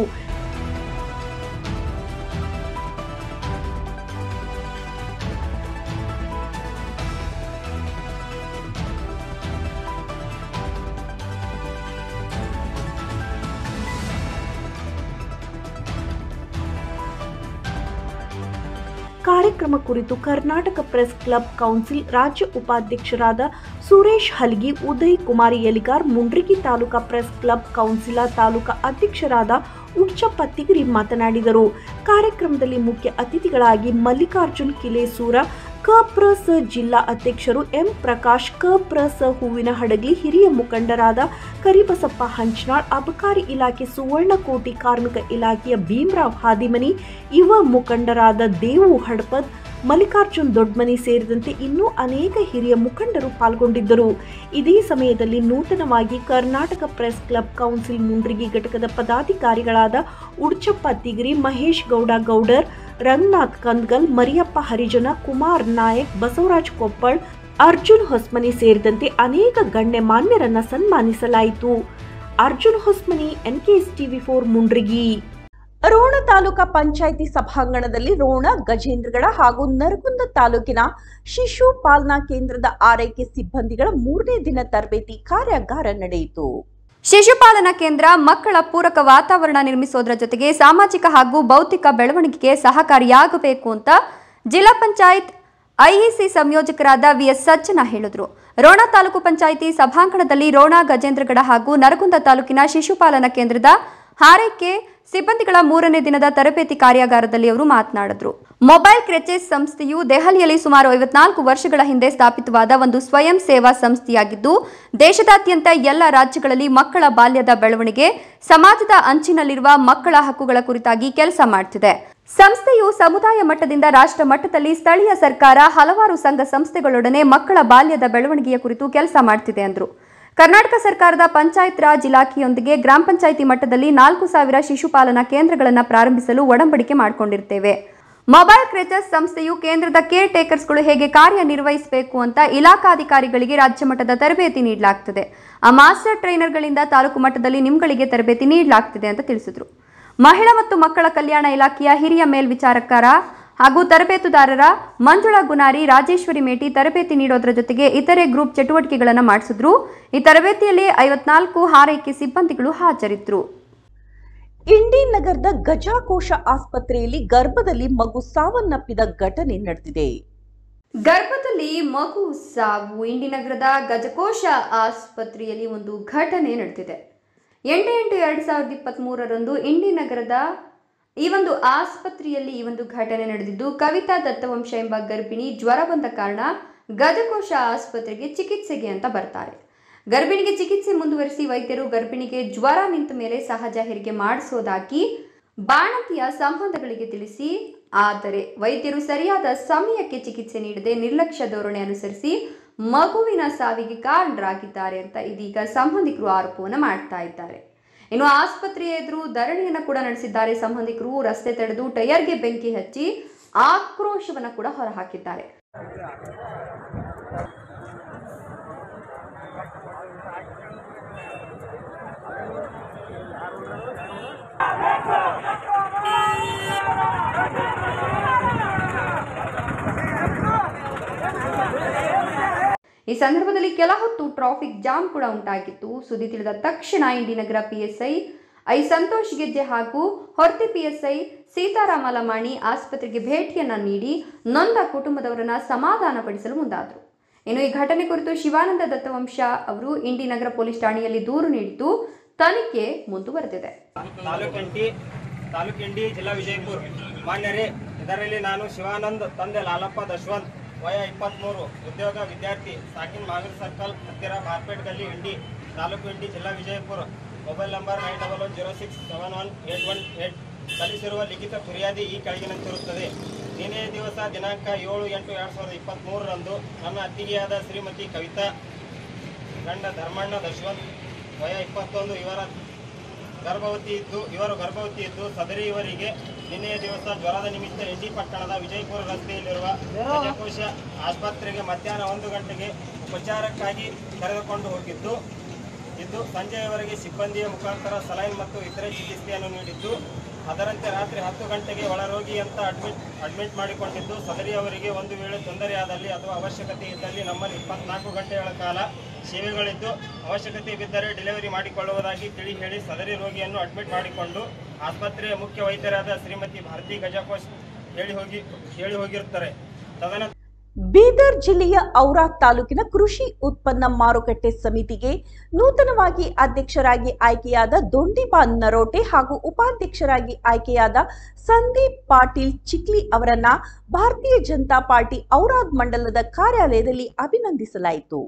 ಕಾರ್ಯಕ್ರಮ ಕುರಿತು ಕರ್ನಾಟಕ ಪ್ರೆಸ್ ಕ್ಲಬ್ ಕೌನ್ಸಿಲ್ ರಾಜ್ಯ ಉಪಾಧ್ಯಕ್ಷರಾದ Suresh Halgi Uday Kumari Yaligar Mundargi taluka press club council taluka ಅಧ್ಯಕ್ಷರಾದ ಉಚ್ಚ ಪತ್ತಿಗಿರಿ ಮಾತನಾಡಿದರು ಕಾರ್ಯಕ್ರಮದಲ್ಲಿ ಮುಖ್ಯ ಅತಿಥಿಗಳಾಗಿ ಮಲ್ಲಿಕಾರ್ಜುನ್ ಕಿಲೇಸೂರ ಕಪ್ರಸ ಜಿಲ್ಲಾ ಅಧ್ಯಕ್ಷರು ಎಂ ಪ್ರಕಾಶ್ ಕಪ್ರಸ ಹೂವಿನ ಹಡಗಲಿ ಹಿರಿಯ ಮುಖಂಡರಾದ ಕರಿಬಸಪ್ಪ ಹಂಚನಾಳ್ ಅಬಕಾರಿ ಇಲಾಖೆ ಸುವರ್ಣಕೋಟಿ ಕಾರ್ಮಿಕ ಇಲಾಖೆಯ ಭೀಮರಾವ್ ಹಾದಿಮನಿ ಯುವ ಮುಖಂಡರಾದ ದೇವು ಹಡಪದ್ ಮಲ್ಲಿಕಾರ್ಜುನ್ ದೊಡ್ಮನಿ ಸೇರಿದಂತೆ ಇನ್ನೂ ಅನೇಕ ಹಿರಿಯ ಮುಖಂಡರು ಪಾಲ್ಗೊಂಡಿದ್ದರು ಇದೇ ಸಮಯದಲ್ಲಿ ನೂತನವಾಗಿ Karnataka press club council Mundargi ಘಟಕದ ಪದಾಧಿಕಾರಿಗಳಾದ ಉಡ್ಚಪ್ಪ ತಿಗಿರಿ ಮಹೇಶ್ ಗೌಡ ಗೌಡರ್ ರಂಗನಾಥ್ ಕಂದ್ಗಲ್ ಮರಿಯಪ್ಪ ಹರಿಜನ ಕುಮಾರ್ ನಾಯಕ್ ಬಸವರಾಜ್ ಕೊಪ್ಪಳ್ ಅರ್ಜುನ್ ಹೊಸ್ಮನಿ ಸೇರಿದಂತೆ ಅನೇಕ ಗಣ್ಯಮಾನ್ಯರನ್ನ ಸನ್ಮಾನಿಸಲಾಯಿತು Arjun Hosmani N K S TV four Mundargi Ron taluka panchayat ಸಭಾಂಗಣದಲ್ಲಿ ರೋಣ ಗಜೇಂದ್ರಗಡ ಹಾಗೂ ನರಗುಂದ ತಾಲೂಕಿನ ಶಿಶು ಪಾಲನಾ ಕೇಂದ್ರದ ಆರೈಕೆ ಸಿಬ್ಬಂದಿಗಳ ಮೂರನೇ ದಿನ ತರಬೇತಿ ಕಾರ್ಯಾಗಾರ ನಡೆಯಿತು ಶಿಶುಪಾಲನಾ ಕೇಂದ್ರ ಮಕ್ಕಳ ಪೂರಕ ವಾತಾವರಣ ನಿರ್ಮಿಸೋದ್ರ ಜೊತೆಗೆ ಸಾಮಾಜಿಕ ಹಾಗೂ ಭೌತಿಕ ಬೆಳವಣಿಗೆಗೆ ಸಹಕಾರಿಯಾಗಬೇಕು ಅಂತ ಜಿಲ್ಲಾ ಪಂಚಾಯತ್ ಐಇಸಿ ಸಂಯೋಜಕರಾದ ವಿಎಸ್ ಸಜ್ಜನ ಹೇಳಿದರು ರೋಣ ತಾಲೂಕು ಪಂಚಾಯಿತಿ ಸಭಾಂಗಣದಲ್ಲಿ ರೋಣ ಗಜೇಂದ್ರಗಡ ಹಾಗೂ ನರಗುಂದ ತಾಲೂಕಿನ ಶಿಶುಪಾಲನಾ ಕೇಂದ್ರದ ಹಾರೈಕೆ ಸಿಬ್ಬಂದಿಗಳ ಮೂರನೇ ದಿನದ ತರಬೇತಿ ಕಾರ್ಯಾಗಾರದಲ್ಲಿ ಅವರು ಮಾತನಾಡಿದ್ರು ಮೊಬೈಲ್ ಕ್ರೆಚೆಸ್ ಸಂಸ್ಥೆಯು ದೆಹಲಿಯಲ್ಲಿ ಸುಮಾರು ಐವತ್ನಾಲ್ಕು ವರ್ಷಗಳ ಹಿಂದೆ ಸ್ಥಾಪಿತವಾದ ಒಂದು ಸ್ವಯಂ ಸೇವಾ ಸಂಸ್ಥೆಯಾಗಿದ್ದು ದೇಶದಾದ್ಯಂತ ಎಲ್ಲ ರಾಜ್ಯಗಳಲ್ಲಿ ಮಕ್ಕಳ ಬಾಲ್ಯದ ಬೆಳವಣಿಗೆ ಸಮಾಜದ ಅಂಚಿನಲ್ಲಿರುವ ಮಕ್ಕಳ ಹಕ್ಕುಗಳ ಕುರಿತಾಗಿ ಕೆಲಸ ಮಾಡ್ತಿದೆ ಸಂಸ್ಥೆಯು ಸಮುದಾಯ ಮಟ್ಟದಿಂದ ರಾಷ್ಟ್ರ ಮಟ್ಟದಲ್ಲಿ ಸ್ಥಳೀಯ ಸರ್ಕಾರ ಹಲವಾರು ಸಂಘ ಸಂಸ್ಥೆಗಳೊಡನೆ ಮಕ್ಕಳ ಬಾಲ್ಯದ ಬೆಳವಣಿಗೆಯ ಕುರಿತು ಕೆಲಸ ಮಾಡ್ತಿದೆ ಎಂದರು ಕರ್ನಾಟಕ ಸರ್ಕಾರದ ಪಂಚಾಯತ್ ರಾಜ್ ಇಲಾಖೆಯೊಂದಿಗೆ ಗ್ರಾಮ ಪಂಚಾಯಿತಿ ಮಟ್ಟದಲ್ಲಿ ನಾಲ್ಕು ಸಾವಿರ ಶಿಶುಪಾಲನಾ ಕೇಂದ್ರಗಳನ್ನು ಪ್ರಾರಂಭಿಸಲು ಒಡಂಬಡಿಕೆ ಮಾಡಿಕೊಂಡಿರ್ತೇವೆ ಮೊಬೈಲ್ ಕ್ರೆಚಸ್ ಸಂಸ್ಥೆಯು ಕೇಂದ್ರದ ಕೇರ್ ಟೇಕರ್ಸ್ಗಳು ಹೇಗೆ ಕಾರ್ಯನಿರ್ವಹಿಸಬೇಕು ಅಂತ ಇಲಾಖಾಧಿಕಾರಿಗಳಿಗೆ ರಾಜ್ಯ ಮಟ್ಟದ ತರಬೇತಿ ನೀಡಲಾಗ್ತದೆ ಆ ಮಾಸ್ಟರ್ ಟ್ರೈನರ್ಗಳಿಂದ ತಾಲೂಕು ಮಟ್ಟದಲ್ಲಿ ನಿಮ್ಗಳಿಗೆ ತರಬೇತಿ ನೀಡಲಾಗ್ತಿದೆ ಅಂತ ತಿಳಿಸಿದರು ಮಹಿಳಾ ಮತ್ತು ಮಕ್ಕಳ ಕಲ್ಯಾಣ ಇಲಾಖೆಯ ಹಿರಿಯ ಮೇಲ್ವಿಚಾರಕರ ಹಾಗೂ ತರಬೇತುದಾರರ ಮಂಜುಳಾ ಗುನಾರಿ ರಾಜೇಶ್ವರಿ ಮೇಟಿ ತರಬೇತಿ ನೀಡೋದ್ರ ಜೊತೆಗೆ ಇತರೆ ಗ್ರೂಪ್ ಚಟುವಟಿಕೆಗಳನ್ನು ಮಾಡಿಸಿದ್ರು ಈ ತರಬೇತಿಯಲ್ಲಿ ಐವತ್ನಾಲ್ಕು ಹಾರೈಕೆ ಸಿಬ್ಬಂದಿಗಳು ಹಾಜರಿದ್ದರು ಇಂಡಿ ನಗರದ ಗಜಾಕೋಶ ಆಸ್ಪತ್ರೆಯಲ್ಲಿ ಗರ್ಭದಲ್ಲಿ ಮಗು ಸಾವನ್ನಪ್ಪಿದ ಘಟನೆ ನಡೆದಿದೆ ಗರ್ಭದಲ್ಲಿ ಮಗು ಸಾವು ಇಂಡಿನಗರದ ಗಜಕೋಶ ಆಸ್ಪತ್ರೆಯಲ್ಲಿ ಒಂದು ಘಟನೆ ನಡೆದಿದೆ ಎಂಟು ಎಂಟು ಎರಡು ಸಾವಿರದ ಇಪ್ಪತ್ತ್ಮೂರರಂದು ಇಂಡಿ ನಗರದ ಈ ಒಂದು ಆಸ್ಪತ್ರೆಯಲ್ಲಿ ಈ ಒಂದು ಘಟನೆ ನಡೆದಿದ್ದು ಕವಿತಾ ದತ್ತವಂಶ ಎಂಬ ಗರ್ಭಿಣಿ ಜ್ವರ ಬಂದ ಕಾರಣ ಗಜಕೋಶ ಆಸ್ಪತ್ರೆಗೆ ಚಿಕಿತ್ಸೆಗೆ ಅಂತ ಬರ್ತಾರೆ ಗರ್ಭಿಣಿಗೆ ಚಿಕಿತ್ಸೆ ಮುಂದುವರಿಸಿ ವೈದ್ಯರು ಗರ್ಭಿಣಿಗೆ ಜ್ವರ ನಿಂತ ಮೇಲೆ ಸಹಜ ಹೆರಿಗೆ ಮಾಡಿಸೋದಾಗಿ ಬಾಣತಿಯ ಸಂಬಂಧಗಳಿಗೆ ತಿಳಿಸಿ ಆದರೆ ವೈದ್ಯರು ಸರಿಯಾದ ಸಮಯಕ್ಕೆ ಚಿಕಿತ್ಸೆ ನೀಡದೆ ನಿರ್ಲಕ್ಷ್ಯ ಧೋರಣೆ ಅನುಸರಿಸಿ ಮಗುವಿನ ಸಾವಿಗೆ ಕಾರಣರಾಗಿದ್ದಾರೆ ಅಂತ ಇದೀಗ ಸಂಬಂಧಿಕರು ಆರೋಪವನ್ನು ಮಾಡ್ತಾ ಇದ್ದಾರೆ ಇನ್ನು ಆಸ್ಪತ್ರೆಯ ಎದುರು ಧರಣಿಯನ್ನು ಕೂಡ ನಡೆಸಿದ್ದಾರೆ ಸಂಬಂಧಿಕರು ರಸ್ತೆ ತಡೆದು ಟೈರ್ಗೆ ಬೆಂಕಿ ಹಚ್ಚಿ ಆಕ್ರೋಶವನ್ನು ಕೂಡ ಹೊರಹಾಕಿದ್ದಾರೆ ಈ ಸಂದರ್ಭದಲ್ಲಿ ಕೆಲ ಹೊತ್ತು ಟ್ರಾಫಿಕ್ ಜಾಮ್ ಕೂಡ ಉಂಟಾಗಿತ್ತು ಸುದ್ದಿ ತಿಳಿದ ತಕ್ಷಣ ಇಂಡಿನಗರ ಪಿಎಸ್ಐ ಐ ಸಂತೋಷ್ ಗೆಜ್ಜೆ ಹಾಗೂ ಹೊರ್ತಿ ಪಿಎಸ್ಐ ಸೀತಾರಾಮ ಲಮಾಣಿ ಆಸ್ಪತ್ರೆಗೆ ಭೇಟಿಯನ್ನ ನೀಡಿ ನೊಂದ ಕುಟುಂಬದವರನ್ನ ಸಮಾಧಾನಪಡಿಸಲು ಮುಂದಾದರು ಇನ್ನು ಈ ಘಟನೆ ಕುರಿತು ಶಿವಾನಂದ ದತ್ತವಂಶ ಅವರು ಇಂಡಿನಗರ ಪೊಲೀಸ್ ಠಾಣೆಯಲ್ಲಿ ದೂರು ನೀಡಿದ್ದು ತನಿಖೆ ಮುಂದುವರೆದಿದೆ ತಾಲೂಕಿಂಡಿ ತಾಲೂಕಿಂಡಿ ಜಿಲ್ಲಾ ವಿಜಯಪುರ ಮಾನ್ಯರೇ ಇದರಲ್ಲಿ ನಾನು ಶಿವಾನಂದ್ ತಂದೆ ಲಾಲಪ್ಪ ದಶವಂತ್ ವಯ ಇಪ್ಪತ್ತ್ಮೂರು ಉದ್ಯೋಗ ವಿದ್ಯಾರ್ಥಿ ಸಾಕಿನ್ ಮಹಾವೀರ್ ಸರ್ಕಲ್ ಹತ್ತಿರ ಮಾರ್ಪೇಟ್ ಗಲ್ಲಿ ಇಂಡಿ ತಾಲೂಕು ಇಂಡಿ ಜಿಲ್ಲಾ Vijayapura mobile number nine double one zero six seven one eight one eight ಸಲ್ಲಿಸಿರುವ ಲಿಖಿತ ಫಿರ್ಯಾದಿ ಈ ಕೆಳಗಿನಂತಿರುತ್ತದೆ ನಿನ್ನೆಯ ದಿವಸ ದಿನಾಂಕ ಏಳು ಎಂಟು ಎರಡು ಸಾವಿರದ ಇಪ್ಪತ್ತ್ಮೂರರಂದು ನನ್ನ ಅತ್ತಿಗೆಯಾದ ಶ್ರೀಮತಿ ಕವಿತಾ ಗಂಡ ಧರ್ಮಣ್ಣ ದಶವಂತ್ ವಯ ಇಪ್ಪತ್ತೊಂದು ಇವರ ಗರ್ಭವತಿ ಇದ್ದು ಇವರು ಗರ್ಭವತಿ ಇದ್ದು ಸದರಿ ಇವರಿಗೆ ನಿನ್ನೆಯ ದಿವಸ ಜ್ವರದ ನಿಮಿತ್ತ ಇಂಡಿ ಪಟ್ಟಣದ ವಿಜಯಪುರ ರಸ್ತೆಯಲ್ಲಿರುವ ಗಜಕೋಶ ಆಸ್ಪತ್ರೆಗೆ ಮಧ್ಯಾಹ್ನ ಒಂದು ಗಂಟೆಗೆ ಉಪಚಾರಕ್ಕಾಗಿ ಕರೆದುಕೊಂಡು ಹೋಗಿದ್ದು ಇದ್ದು ಸಂಜೆಯವರೆಗೆ ಸಿಬ್ಬಂದಿಯ ಮುಖಾಂತರ ಸಲೈನ್ ಮತ್ತು ಇತರೆ ಚಿಕಿತ್ಸೆಯನ್ನು ನೀಡಿದ್ದು ಅದರಂತೆ ರಾತ್ರಿ ಹತ್ತು ಗಂಟೆಗೆ ಒಳರೋಗಿ ಅಂತ ಅಡ್ಮಿಟ್ ಅಡ್ಮಿಟ್ ಮಾಡಿಕೊಂಡಿದ್ದು ಸದರಿ ಅವರಿಗೆ ಒಂದು ವೇಳೆ ತೊಂದರೆಯಾದಲ್ಲಿ ಅಥವಾ ಅವಶ್ಯಕತೆ ಇದ್ದಲ್ಲಿ ನಮ್ಮಲ್ಲಿ ಇಪ್ಪತ್ನಾಲ್ಕು ಗಂಟೆಗಳ ಕಾಲ ಸೇವೆಗಳಿದ್ದು ಅವಶ್ಯಕತೆ ಬಿದ್ದರೆ ಡೆಲಿವರಿ ಮಾಡಿಕೊಳ್ಳುವುದಾಗಿ ತಿಳಿ ಹೇಳಿ ಸದರಿ ರೋಗಿಯನ್ನು ಅಡ್ಮಿಟ್ ಮಾಡಿಕೊಂಡು ಆಸ್ಪತ್ರೆಯ ಮುಖ್ಯ ವೈದ್ಯರಾದ ಶ್ರೀಮತಿ ಭಾರತಿ ಗಜಕೋಶ್ ಹೇಳಿ ಹೋಗಿ ಹೇಳಿ ಹೋಗಿರುತ್ತಾರೆ ತದನಂತರ ಬೀದರ್ ಜಿಲ್ಲೆಯ ಔರಾ ತಾಲೂಕಿನ ಕೃಷಿ ಉತ್ಪನ್ನ ಮಾರುಕಟ್ಟೆ ಸಮಿತಿಗೆ ನೂತನವಾಗಿ ಅಧ್ಯಕ್ಷರಾಗಿ ಆಯ್ಕೆಯಾದ ದೊಂಡಿಬಾ ನರೋಟೆ ಹಾಗೂ ಉಪಾಧ್ಯಕ್ಷರಾಗಿ ಆಯ್ಕೆಯಾದ ಸಂದೀಪ್ ಪಾಟೀಲ್ ಚಿಕ್ಲಿ ಅವರನ್ನ ಭಾರತೀಯ ಜನತಾ ಪಾರ್ಟಿ ಔರಾದ್ ಮಂಡಲದ ಕಾರ್ಯಾಲಯದಲ್ಲಿ ಅಭಿನಂದಿಸಲಾಯಿತು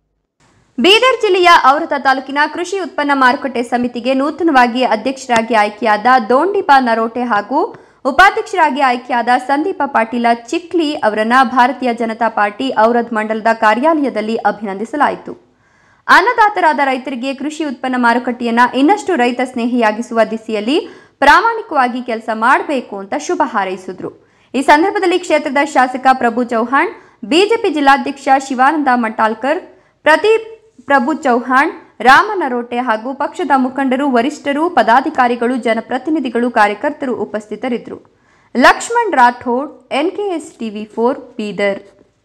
ಬೀದರ್ ಜಿಲ್ಲೆಯ ಔರತ ತಾಲೂಕಿನ ಕೃಷಿ ಉತ್ಪನ್ನ ಮಾರುಕಟ್ಟೆ ಸಮಿತಿಗೆ ನೂತನವಾಗಿ ಅಧ್ಯಕ್ಷರಾಗಿ ಆಯ್ಕೆಯಾದ ದೋಂಡಿಬಾ ನರೋಟೆ ಹಾಗೂ ಉಪಾಧ್ಯಕ್ಷರಾಗಿ ಆಯ್ಕೆಯಾದ ಸಂದೀಪ ಪಾಟೀಲ ಚಿಕ್ಲಿ ಅವರನ್ನ ಭಾರತೀಯ ಜನತಾ ಪಾರ್ಟಿ ಔರದ್ ಮಂಡಲದ ಕಾರ್ಯಾಲಯದಲ್ಲಿ ಅಭಿನಂದಿಸಲಾಯಿತು ಅನ್ನದಾತರಾದ ರೈತರಿಗೆ ಕೃಷಿ ಉತ್ಪನ್ನ ಮಾರುಕಟ್ಟೆಯನ್ನ ಇನ್ನಷ್ಟು ರೈತ ಸ್ನೇಹಿಯಾಗಿಸುವ ದಿಸೆಯಲ್ಲಿ ಪ್ರಾಮಾಣಿಕವಾಗಿ ಕೆಲಸ ಮಾಡಬೇಕು ಅಂತ ಶುಭ ಹಾರೈಸಿದ್ರು ಈ ಸಂದರ್ಭದಲ್ಲಿ ಕ್ಷೇತ್ರದ ಶಾಸಕ ಪ್ರಭು ಚೌಹಾಣ್ ಬಿಜೆಪಿ ಜಿಲ್ಲಾಧ್ಯಕ್ಷ ಶಿವಾನಂದ ಮಟ್ಟಾಲ್ಕರ್ ಪ್ರದೀಪ್ ಪ್ರಭು ಚೌಹಾಣ್ ರಾಮ ನರೋಟೆ ಹಾಗೂ ಪಕ್ಷದ ಮುಖಂಡರು ವರಿಷ್ಠರು ಪದಾಧಿಕಾರಿಗಳು ಜನಪ್ರತಿನಿಧಿಗಳು ಕಾರ್ಯಕರ್ತರು ಉಪಸ್ಥಿತರಿದ್ದರು Laxman Rathod N K S TV four Bidar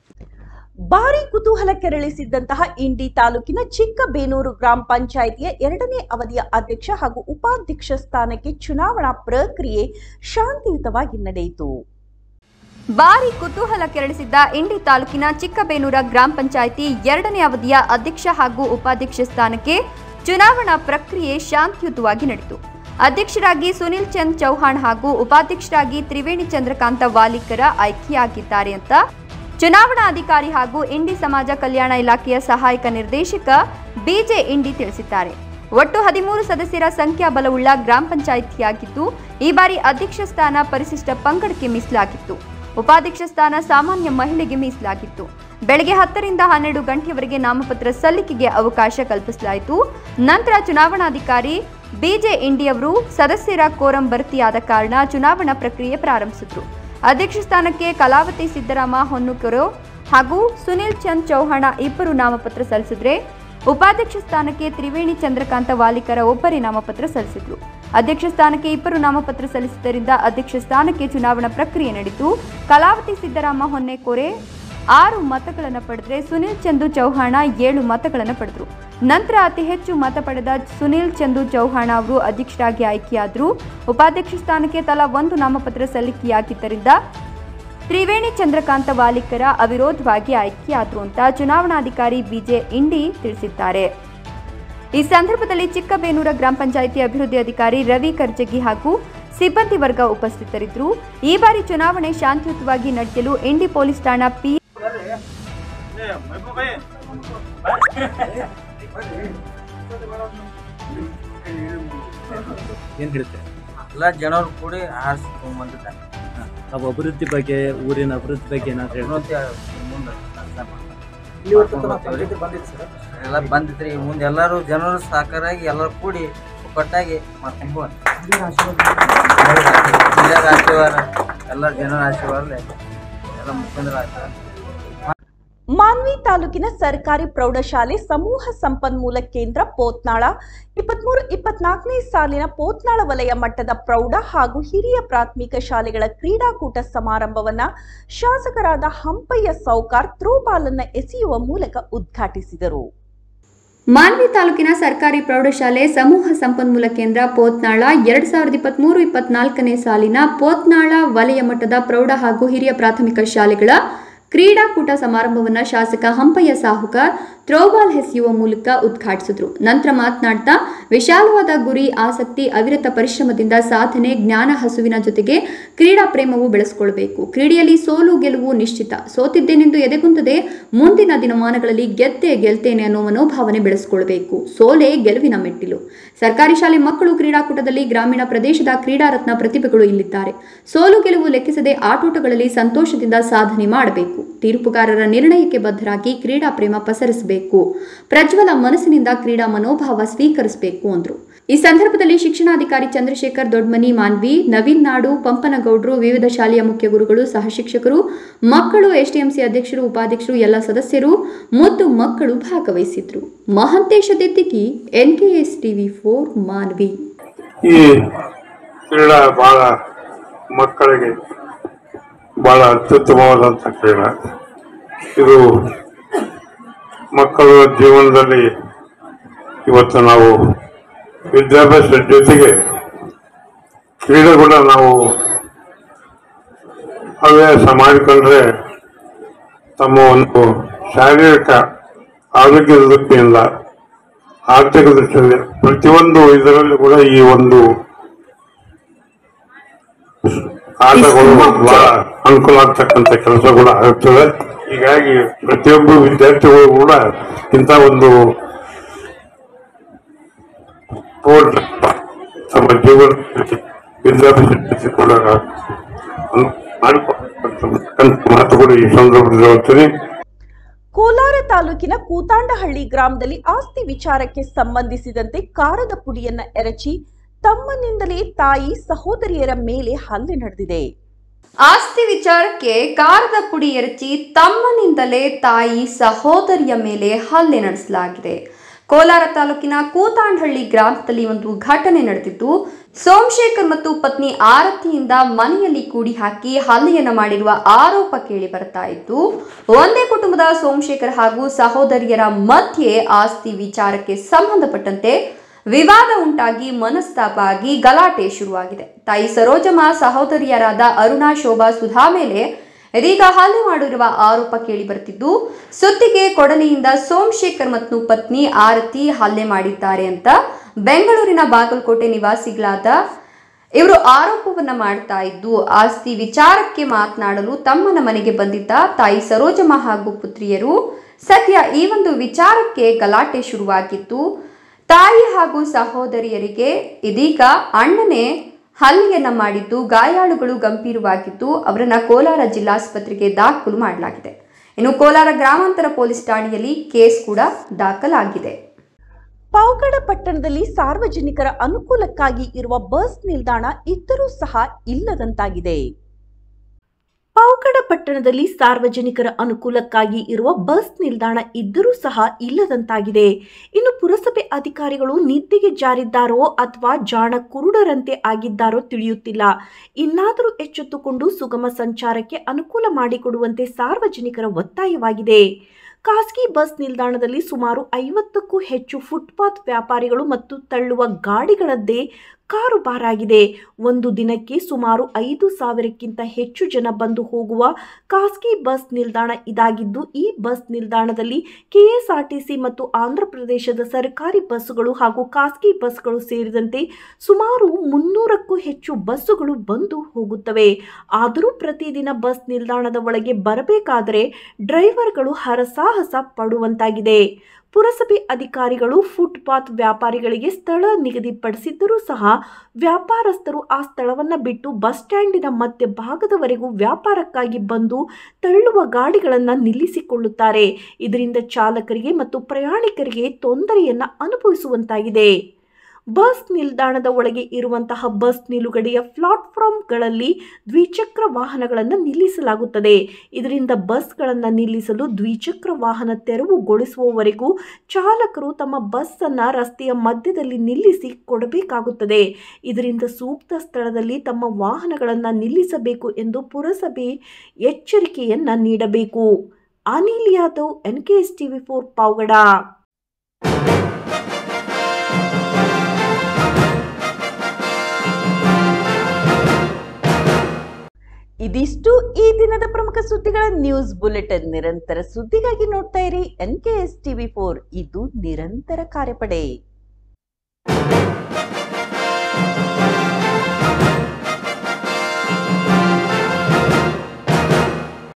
ಭಾರಿ ಕುತೂಹಲ ಕೆರಳಿಸಿದ್ದಂತಹ ಇಂಡಿ ತಾಲೂಕಿನ ಚಿಕ್ಕಬೇನೂರು ಗ್ರಾಮ ಪಂಚಾಯಿತಿಯ ಎರಡನೇ ಅವಧಿಯ ಅಧ್ಯಕ್ಷ ಹಾಗೂ ಉಪಾಧ್ಯಕ್ಷ ಸ್ಥಾನಕ್ಕೆ ಚುನಾವಣಾ ಪ್ರಕ್ರಿಯೆ ಶಾಂತಿಯುತವಾಗಿ ನಡೆಯಿತು ಭಾರಿ ಕುತೂಹಲ ಕೆರಳಿಸಿದ್ದ ಇಂಡಿ ತಾಲೂಕಿನ ಚಿಕ್ಕಬೇನೂರ ಗ್ರಾಮ ಪಂಚಾಯಿತಿ ಎರಡನೇ ಅವಧಿಯ ಅಧ್ಯಕ್ಷ ಹಾಗೂ ಉಪಾಧ್ಯಕ್ಷ ಸ್ಥಾನಕ್ಕೆ ಚುನಾವಣಾ ಪ್ರಕ್ರಿಯೆ ಶಾಂತಿಯುತವಾಗಿ ನಡೆಯಿತು ಅಧ್ಯಕ್ಷರಾಗಿ ಸುನಿಲ್ ಚಂದ್ ಚೌಹಾಣ್ ಹಾಗೂ ಉಪಾಧ್ಯಕ್ಷರಾಗಿ ತ್ರಿವೇಣಿ ಚಂದ್ರಕಾಂತ ವಾಲಿಕರ ಆಯ್ಕೆಯಾಗಿದ್ದಾರೆ ಅಂತ ಚುನಾವಣಾ ಅಧಿಕಾರಿ ಹಾಗೂ ಇಂಡಿ ಸಮಾಜ ಕಲ್ಯಾಣ ಇಲಾಖೆಯ ಸಹಾಯಕ ನಿರ್ದೇಶಕ ಬಿಜೆ ಇಂಡಿ ತಿಳಿಸಿದ್ದಾರೆ ಒಟ್ಟು ಹದಿಮೂರು ಸದಸ್ಯರ ಸಂಖ್ಯಾಬಲವುಳ್ಳ ಗ್ರಾಮ ಪಂಚಾಯಿತಿಯಾಗಿದ್ದು ಈ ಬಾರಿ ಅಧ್ಯಕ್ಷ ಸ್ಥಾನ ಪರಿಶಿಷ್ಟ ಪಂಗಡಕ್ಕೆ ಮೀಸಲಾಗಿತ್ತು ಉಪಾಧ್ಯಕ್ಷ ಸ್ಥಾನ ಸಾಮಾನ್ಯ ಮಹಿಳೆಗೆ ಮೀಸಲಾಗಿತ್ತು ಬೆಳಗ್ಗೆ ಹತ್ತರಿಂದ ಹನ್ನೆರಡು ಗಂಟೆಯವರೆಗೆ ನಾಮಪತ್ರ ಸಲ್ಲಿಕೆಗೆ ಅವಕಾಶ ಕಲ್ಪಿಸಲಾಯಿತು ನಂತರ ಚುನಾವಣಾಧಿಕಾರಿ ಬಿಜೆ ಇಂಡಿ ಅವರು ಸದಸ್ಯರ ಕೋರಂ ಭರ್ತಿಯಾದ ಕಾರಣ ಚುನಾವಣಾ ಪ್ರಕ್ರಿಯೆ ಪ್ರಾರಂಭಿಸಿದ್ರು ಅಧ್ಯಕ್ಷ ಸ್ಥಾನಕ್ಕೆ ಕಲಾವತಿ ಸಿದ್ದರಾಮ ಹೊನ್ನುಕೆರೆ ಹಾಗೂ ಸುನಿಲ್ ಚಂದ್ ಚೌಹಾಣ ಇಬ್ಬರು ನಾಮಪತ್ರ ಸಲ್ಲಿಸಿದ್ರೆ ಉಪಾಧ್ಯಕ್ಷ ಸ್ಥಾನಕ್ಕೆ ತ್ರಿವೇಣಿ ಚಂದ್ರಕಾಂತ ವಾಲಿಕರ ಒಬ್ಬರೇ ನಾಮಪತ್ರ ಸಲ್ಲಿಸಿದ್ರು ಅಧ್ಯಕ್ಷ ಸ್ಥಾನಕ್ಕೆ ಇಬ್ಬರು ನಾಮಪತ್ರ ಸಲ್ಲಿಸಿದ್ದರಿಂದ ಅಧ್ಯಕ್ಷ ಸ್ಥಾನಕ್ಕೆ ಚುನಾವಣಾ ಪ್ರಕ್ರಿಯೆ ನಡೆಯಿತು ಕಲಾವತಿ ಸಿದ್ದರಾಮ ಹೊನ್ನೆಕೋರೆ ಆರು ಮತಗಳನ್ನು ಪಡೆದರೆ ಸುನಿಲ್ ಚಂದು ಚೌಹಾಣ ಏಳು ಮತಗಳನ್ನು ಪಡೆದರು ನಂತರ ಅತಿ ಹೆಚ್ಚು ಮತ ಪಡೆದ ಸುನಿಲ್ ಚಂದು ಚೌಹಾಣ ಅವರು ಅಧ್ಯಕ್ಷರಾಗಿ ಆಯ್ಕೆಯಾದರು ಉಪಾಧ್ಯಕ್ಷ ಸ್ಥಾನಕ್ಕೆ ತಲಾ ಒಂದು ನಾಮಪತ್ರ ಸಲ್ಲಿಕೆಯಾಗಿದ್ದರಿಂದ ತ್ರಿವೇಣಿ ಚಂದ್ರಕಾಂತ ವಾಲಿಕರ ಅವಿರೋಧವಾಗಿ ಆಯ್ಕೆಯಾದರು ಅಂತ ಚುನಾವಣಾಧಿಕಾರಿ ಬಿಜೆ ಇಂಡಿ ತಿಳಿಸಿದ್ದಾರೆ ಈ ಸಂದರ್ಭದಲ್ಲಿ ಚಿಕ್ಕಬೇನೂರ ಗ್ರಾಮ ಪಂಚಾಯಿತಿ ಅಭಿವೃದ್ಧಿ ಅಧಿಕಾರಿ ರವಿ ಕರ್ಜಗಿ ಹಾಗೂ ಸಿಬ್ಬಂದಿ ವರ್ಗ ಉಪಸ್ಥಿತರಿದ್ದರು ಈ ಬಾರಿ ಚುನಾವಣೆ ಶಾಂತಿಯುತವಾಗಿ ನಡೆಯಲು ಇಂಡಿ ಪೊಲೀಸ್ ಠಾಣಾ ಪಿ ಏನು ಹೇಳುತ್ತೆ ಎಲ್ಲ ಜನರು ಕೂಡಿ ಆರಿಸಿ ತಗೊಂಡ್ಬಂದಿದ್ದಾರೆ ನಾವು ಅಭಿವೃದ್ಧಿ ಬಗ್ಗೆ ಊರಿನ ಅಭಿವೃದ್ಧಿ ಬಗ್ಗೆ ಏನಾದ್ರು ಹೇಳಿ ಮುಂದೆ ಎಲ್ಲ ಬಂದಿದ್ರಿ ಮುಂದೆ ಎಲ್ಲರೂ ಜನರು ಸಾಕಾರಾಗಿ ಎಲ್ಲರೂ ಕೂಡಿ ಒಟ್ಟಾಗಿ ಮಾಡ್ಕೊಂಡು ಹಿರಿಯರ ಆಶೀರ್ವಾದ ಎಲ್ಲ ಜನರ ಆಶೀರ್ವಾದ ಎಲ್ಲ ಮುಖಂಡರ ಆಶೀರ್ವಾದ ಮಾನ್ವಿ ತಾಲೂಕಿನ ಸರ್ಕಾರಿ ಪ್ರೌಢಶಾಲೆ ಸಮೂಹ ಸಂಪನ್ಮೂಲ ಕೇಂದ್ರ ಪೋತ್ನಾಳ ಇಪ್ಪತ್ಮೂರು ಇಪ್ಪತ್ನಾಲ್ಕನೇ ಸಾಲಿನ ಪೋತ್ನಾಳ ವಲಯ ಮಟ್ಟದ ಪ್ರೌಢ ಹಾಗೂ ಹಿರಿಯ ಪ್ರಾಥಮಿಕ ಶಾಲೆಗಳ ಕ್ರೀಡಾಕೂಟ ಸಮಾರಂಭವನ್ನ ಶಾಸಕರಾದ ಹಂಪಯ್ಯ ಸೌಕಾರ್ ಥ್ರೋಬಾಲ್ ಅನ್ನ ಎಸೆಯುವ ಮೂಲಕ ಉದ್ಘಾಟಿಸಿದರು ಮಾನ್ವಿ ತಾಲೂಕಿನ ಸರ್ಕಾರಿ ಪ್ರೌಢಶಾಲೆ ಸಮೂಹ ಸಂಪನ್ಮೂಲ ಕೇಂದ್ರ ಪೋತ್ನಾಳ ಎರಡ್ ಸಾವಿರದ ಇಪ್ಪತ್ಮೂರು ಇಪ್ಪತ್ನಾಲ್ಕನೇ ಸಾಲಿನ ಪೋತ್ನಾಳ ವಲಯ ಮಟ್ಟದ ಪ್ರೌಢ ಹಾಗೂ ಹಿರಿಯ ಪ್ರಾಥಮಿಕ ಶಾಲೆಗಳ ಕ್ರೀಡಾಕೂಟ ಸಮಾರಂಭವನ್ನು ಶಾಸಕ ಹಂಪಯ್ಯ ಸಾಹುಕಾರ್ ಥ್ರೋಬಾಲ್ ಎಸೆಯುವ ಮೂಲಕ ಉದ್ಘಾಟಿಸಿದ್ರು ನಂತರ ಮಾತನಾಡ್ತಾ ವಿಶಾಲವಾದ ಗುರಿ ಆಸಕ್ತಿ ಅವಿರತ ಪರಿಶ್ರಮದಿಂದ ಸಾಧನೆ ಜ್ಞಾನ ಹಸುವಿನ ಜೊತೆಗೆ ಕ್ರೀಡಾ ಪ್ರೇಮವು ಬೆಳೆಸಿಕೊಳ್ಬೇಕು ಕ್ರೀಡೆಯಲ್ಲಿ ಸೋಲು ಗೆಲುವು ನಿಶ್ಚಿತ ಸೋತಿದ್ದೇನೆಂದು ಎದೆಗುಂತದೆ ಮುಂದಿನ ದಿನಮಾನಗಳಲ್ಲಿ ಗೆದ್ದೆ ಗೆಲ್ತೇನೆ ಅನ್ನೋ ಮನೋಭಾವನೆ ಬೆಳೆಸಿಕೊಳ್ಬೇಕು ಸೋಲೆ ಗೆಲುವಿನ ಮೆಟ್ಟಿಲು ಸರ್ಕಾರಿ ಶಾಲೆ ಮಕ್ಕಳು ಕ್ರೀಡಾಕೂಟದಲ್ಲಿ ಗ್ರಾಮೀಣ ಪ್ರದೇಶದ ಕ್ರೀಡಾರತ್ನ ಪ್ರತಿಭೆಗಳು ಇಲ್ಲಿದ್ದಾರೆ ಸೋಲು ಗೆಲುವು ಲೆಕ್ಕಿಸದೆ ಆಟೋಟಗಳಲ್ಲಿ ಸಂತೋಷದಿಂದ ಸಾಧನೆ ಮಾಡಬೇಕು ತೀರ್ಪುಗಾರರ ನಿರ್ಣಯಕ್ಕೆ ಬದ್ಧರಾಗಿ ಕ್ರೀಡಾ ಪ್ರೇಮ ಪಸರಿಸಬೇಕು ಪ್ರಜ್ವಲ ಮನಸ್ಸಿನಿಂದ ಕ್ರೀಡಾ ಮನೋಭಾವ ಸ್ವೀಕರಿಸಬೇಕು ಅಂದ್ರು ಈ ಸಂದರ್ಭದಲ್ಲಿ ಶಿಕ್ಷಣಾಧಿಕಾರಿ ಚಂದ್ರಶೇಖರ್ ದೊಡ್ಮನಿ ಮಾನ್ವಿ ನವೀನ್ ನಾಡು ಪಂಪನಗೌಡರು ವಿವಿಧ ಶಾಲೆಯ ಮುಖ್ಯ ಗುರುಗಳು ಸಹ ಶಿಕ್ಷಕರು ಮಕ್ಕಳು ಎಸ್ಟಿಎಂಸಿ ಅಧ್ಯಕ್ಷರು ಉಪಾಧ್ಯಕ್ಷರು ಎಲ್ಲ ಸದಸ್ಯರು ಮತ್ತು ಮಕ್ಕಳು ಭಾಗವಹಿಸಿದ್ರು Mahantesh Dittigi N K S TV four Manvi ಈ ಕ್ರೀಡಾ ಬಹಳ ಮಕ್ಕಳಿಗೆ ಬಹಳ ಅತ್ಯುತ್ತಮವಾದಂಥ ಕ್ರೀಡಾ ಇದು ಮಕ್ಕಳ ಜೀವನದಲ್ಲಿ ಇವತ್ತು ನಾವು ವಿದ್ಯಾಭ್ಯಾಸದ ಜೊತೆಗೆ ಕ್ರೀಡೆ ಕೂಡ ನಾವು ಹವ್ಯಾಸ ಮಾಡಿಕೊಂಡ್ರೆ ತಮ್ಮ ಒಂದು ಶಾರೀರಿಕ ಆರೋಗ್ಯದ ದೃಷ್ಟಿಯಿಂದ ಆರ್ಥಿಕ ದೃಷ್ಟಿಯಿಂದ ಪ್ರತಿಯೊಂದು ಇದರಲ್ಲಿ ಕೂಡ ಈ ಒಂದು ಆಟಗಳು ಬಹಳ ಅನುಕೂಲ ಆಗ್ತಕ್ಕಂಥ ಕೆಲಸ ಕೂಡ ಆಗ್ತದೆ ಹೀಗಾಗಿ ಪ್ರತಿಯೊಬ್ಬ ವಿದ್ಯಾರ್ಥಿಗಳು ಕೂಡ ಇಂಥ ಒಂದು ಸ್ಪೋರ್ಟ್ ತಮ್ಮ ಜೀವನದಲ್ಲಿ ವಿದ್ಯಾಭ್ಯಾಸ ನಡೆಸಿಕೊಂಡಾಗ ಮಾಡಿಕೊಡ್ತಕ್ಕಂಥ ಮಾತುಗಳು ಈ ಸಂದರ್ಭದಲ್ಲಿ ಹೇಳ್ತೀನಿ ಕೋಲಾರ ತಾಲೂಕಿನ ಕೂತಾಂಡಹಳ್ಳಿ ಗ್ರಾಮದಲ್ಲಿ ಆಸ್ತಿ ವಿಚಾರಕ್ಕೆ ಸಂಬಂಧಿಸಿದಂತೆ ಕಾರದ ಪುಡಿಯನ್ನ ಎರಚಿ ತಮ್ಮನಿಂದಲೇ ತಾಯಿ ಸಹೋದರಿಯರ ಮೇಲೆ ಹಲ್ಲೆ ನಡೆದಿದೆ ಆಸ್ತಿ ವಿಚಾರಕ್ಕೆ ಕಾರದ ಪುಡಿ ಎರಚಿ ತಮ್ಮನಿಂದಲೇ ತಾಯಿ ಸಹೋದರಿಯ ಮೇಲೆ ಹಲ್ಲೆ ನಡೆಸಲಾಗಿದೆ ಕೋಲಾರ ತಾಲೂಕಿನ ಕೂತಾಂಡಹಳ್ಳಿ ಗ್ರಾಮದಲ್ಲಿ ಒಂದು ಘಟನೆ ನಡೆದಿದ್ದು ಸೋಮಶೇಖರ್ ಮತ್ತು ಪತ್ನಿ ಆರತಿಯಿಂದ ಮನೆಯಲ್ಲಿ ಕೂಡಿ ಹಾಕಿ ಹಲ್ಲೆಯನ್ನ ಮಾಡಿರುವ ಆರೋಪ ಕೇಳಿ ಬರ್ತಾ ಇದ್ದು ಒಂದೇ ಕುಟುಂಬದ ಸೋಮಶೇಖರ್ ಹಾಗೂ ಸಹೋದರಿಯರ ಮಧ್ಯೆ ಆಸ್ತಿ ವಿಚಾರಕ್ಕೆ ಸಂಬಂಧಪಟ್ಟಂತೆ ವಿವಾದ ಉಂಟಾಗಿ ಮನಸ್ತಾಪ ಆಗಿ ಗಲಾಟೆ ಶುರುವಾಗಿದೆ ತಾಯಿ ಸರೋಜಮ್ಮ ಸಹೋದರಿಯರಾದ ಅರುಣಾ ಶೋಭಾ ಸುಧಾ ಮೇಲೆ ಇದೀಗ ಹಲ್ಲೆ ಮಾಡಿರುವ ಆರೋಪ ಕೇಳಿ ಬರ್ತಿದ್ದು ಸುದ್ದಿಗೆ ಕೊಡಲಿಯಿಂದ ಸೋಮಶೇಖರ್ ಮತ್ತು ಪತ್ನಿ ಆರತಿ ಹಲ್ಲೆ ಮಾಡಿದ್ದಾರೆ ಅಂತ ಬೆಂಗಳೂರಿನ ಬಾಗಲಕೋಟೆ ನಿವಾಸಿಗಳಾದ ಇವರು ಆರೋಪವನ್ನ ಮಾಡ್ತಾ ಇದ್ದು ಆಸ್ತಿ ವಿಚಾರಕ್ಕೆ ಮಾತನಾಡಲು ತಮ್ಮನ ಮನೆಗೆ ಬಂದಿದ್ದ ತಾಯಿ ಸರೋಜಮ್ಮ ಹಾಗೂ ಪುತ್ರಿಯರು ಸದ್ಯ ಈ ಒಂದು ವಿಚಾರಕ್ಕೆ ಗಲಾಟೆ ಶುರುವಾಗಿದ್ದು ತಾಯಿ ಹಾಗೂ ಸಹೋದರಿಯರಿಗೆ ಇದೀಗ ಅಣ್ಣನೇ ಹಲ್ಲೆಯನ್ನ ಮಾಡಿದ್ದು ಗಾಯಾಳುಗಳು ಗಂಭೀರವಾಗಿದ್ದು ಅವರನ್ನ ಕೋಲಾರ ಜಿಲ್ಲಾಸ್ಪತ್ರೆಗೆ ದಾಖಲು ಮಾಡಲಾಗಿದೆ ಇನ್ನು ಕೋಲಾರ ಗ್ರಾಮಾಂತರ ಪೊಲೀಸ್ ಠಾಣೆಯಲ್ಲಿ ಕೇಸ್ ಕೂಡ ದಾಖಲಾಗಿದೆ ಪಾವಗಡ ಪಟ್ಟಣದಲ್ಲಿ ಸಾರ್ವಜನಿಕರ ಅನುಕೂಲಕ್ಕಾಗಿ ಇರುವ ಬಸ್ ನಿಲ್ದಾಣ ಇದ್ದರೂ ಸಹ ಇಲ್ಲದಂತಾಗಿದೆ ಪಾವಗಡ ಪಟ್ಟಣದಲ್ಲಿ ಸಾರ್ವಜನಿಕರ ಅನುಕೂಲಕ್ಕಾಗಿ ಇರುವ ಬಸ್ ನಿಲ್ದಾಣ ಇದ್ದರೂ ಸಹ ಇಲ್ಲದಂತಾಗಿದೆ ಇನ್ನು ಪುರಸಭೆ ಅಧಿಕಾರಿಗಳು ನಿದ್ದೆಗೆ ಜಾರಿದ್ದಾರೋ ಅಥವಾ ಜಾಣ ಕುರುಡರಂತೆ ಆಗಿದ್ದಾರೋ ತಿಳಿಯುತ್ತಿಲ್ಲ ಇನ್ನಾದರೂ ಎಚ್ಚೆತ್ತುಕೊಂಡು ಸುಗಮ ಸಂಚಾರಕ್ಕೆ ಅನುಕೂಲ ಮಾಡಿಕೊಡುವಂತೆ ಸಾರ್ವಜನಿಕರ ಒತ್ತಾಯವಾಗಿದೆ ಖಾಸಗಿ ಬಸ್ ನಿಲ್ದಾಣದಲ್ಲಿ ಸುಮಾರು ಐವತ್ತಕ್ಕೂ ಹೆಚ್ಚು ಫುಟ್ಪಾತ್ ವ್ಯಾಪಾರಿಗಳು ಮತ್ತು ತಳ್ಳುವ ಗಾಡಿಗಳದ್ದೇ ಕಾರುಬಾರಾಗಿದೆ ಒಂದು ದಿನಕ್ಕೆ ಸುಮಾರು ಐದು ಸಾವಿರಕ್ಕಿಂತ ಹೆಚ್ಚು ಜನ ಬಂದು ಹೋಗುವ ಖಾಸಗಿ ಬಸ್ ನಿಲ್ದಾಣ ಇದಾಗಿದ್ದು ಈ ಬಸ್ ನಿಲ್ದಾಣದಲ್ಲಿ ಕೆಎಸ್ಆರ್ಟಿಸಿ ಮತ್ತು ಆಂಧ್ರ ಪ್ರದೇಶದ ಸರ್ಕಾರಿ ಬಸ್ಸುಗಳು ಹಾಗೂ ಖಾಸಗಿ ಬಸ್ಗಳು ಸೇರಿದಂತೆ ಸುಮಾರು ಮುನ್ನೂರಕ್ಕೂ ಹೆಚ್ಚು ಬಸ್ಸುಗಳು ಬಂದು ಹೋಗುತ್ತವೆ ಆದರೂ ಪ್ರತಿದಿನ ಬಸ್ ನಿಲ್ದಾಣದ ಒಳಗೆ ಬರಬೇಕಾದರೆ ಡ್ರೈವರ್ಗಳು ಹರಸಾಹಸ ಪಡುವಂತಾಗಿದೆ ಪುರಸಭೆ ಅಧಿಕಾರಿಗಳು ಫುಟ್ಪಾತ್ ವ್ಯಾಪಾರಿಗಳಿಗೆ ಸ್ಥಳ ನಿಗದಿಪಡಿಸಿದ್ದರೂ ಸಹ ವ್ಯಾಪಾರಸ್ಥರು ಆ ಸ್ಥಳವನ್ನು ಬಿಟ್ಟು ಬಸ್ ಸ್ಟ್ಯಾಂಡಿನ ಮಧ್ಯ ಭಾಗದವರೆಗೂ ವ್ಯಾಪಾರಕ್ಕಾಗಿ ಬಂದು ತಳ್ಳುವ ಗಾಡಿಗಳನ್ನು ನಿಲ್ಲಿಸಿಕೊಳ್ಳುತ್ತಾರೆ ಇದರಿಂದ ಚಾಲಕರಿಗೆ ಮತ್ತು ಪ್ರಯಾಣಿಕರಿಗೆ ತೊಂದರೆಯನ್ನು ಅನುಭವಿಸುವಂತಾಗಿದೆ ಬಸ್ ನಿಲ್ದಾಣದ ಒಳಗೆ ಇರುವಂತಹ ಬಸ್ ನಿಲುಗಡೆಯ ಪ್ಲಾಟ್ಫಾರ್ಮ್ಗಳಲ್ಲಿ ದ್ವಿಚಕ್ರ ವಾಹನಗಳನ್ನು ನಿಲ್ಲಿಸಲಾಗುತ್ತದೆ ಇದರಿಂದ ಬಸ್ಗಳನ್ನು ನಿಲ್ಲಿಸಲು ದ್ವಿಚಕ್ರ ವಾಹನ ತೆರವುಗೊಳಿಸುವವರೆಗೂ ಚಾಲಕರು ತಮ್ಮ ಬಸ್ಸನ್ನು ರಸ್ತೆಯ ಮಧ್ಯದಲ್ಲಿ ನಿಲ್ಲಿಸಿ ಕೊಡಬೇಕಾಗುತ್ತದೆ ಇದರಿಂದ ಸೂಕ್ತ ಸ್ಥಳದಲ್ಲಿ ತಮ್ಮ ವಾಹನಗಳನ್ನು ನಿಲ್ಲಿಸಬೇಕು ಎಂದು ಪುರಸಭೆ ಎಚ್ಚರಿಕೆಯನ್ನ ನೀಡಬೇಕು Anil Yadav N K S TV four Pavagada ಇದಿಷ್ಟು ಈ ದಿನದ ಪ್ರಮುಖ ಸುದ್ದಿಗಳ ನ್ಯೂಸ್ ಬುಲೆಟಿನ್ ನಿರಂತರ ಸುದ್ದಿಗಾಗಿ ನೋಡ್ತಾ ಇರಿ N K S TV four ಇದು ನಿರಂತರ ಕಾರ್ಯಪಡೆ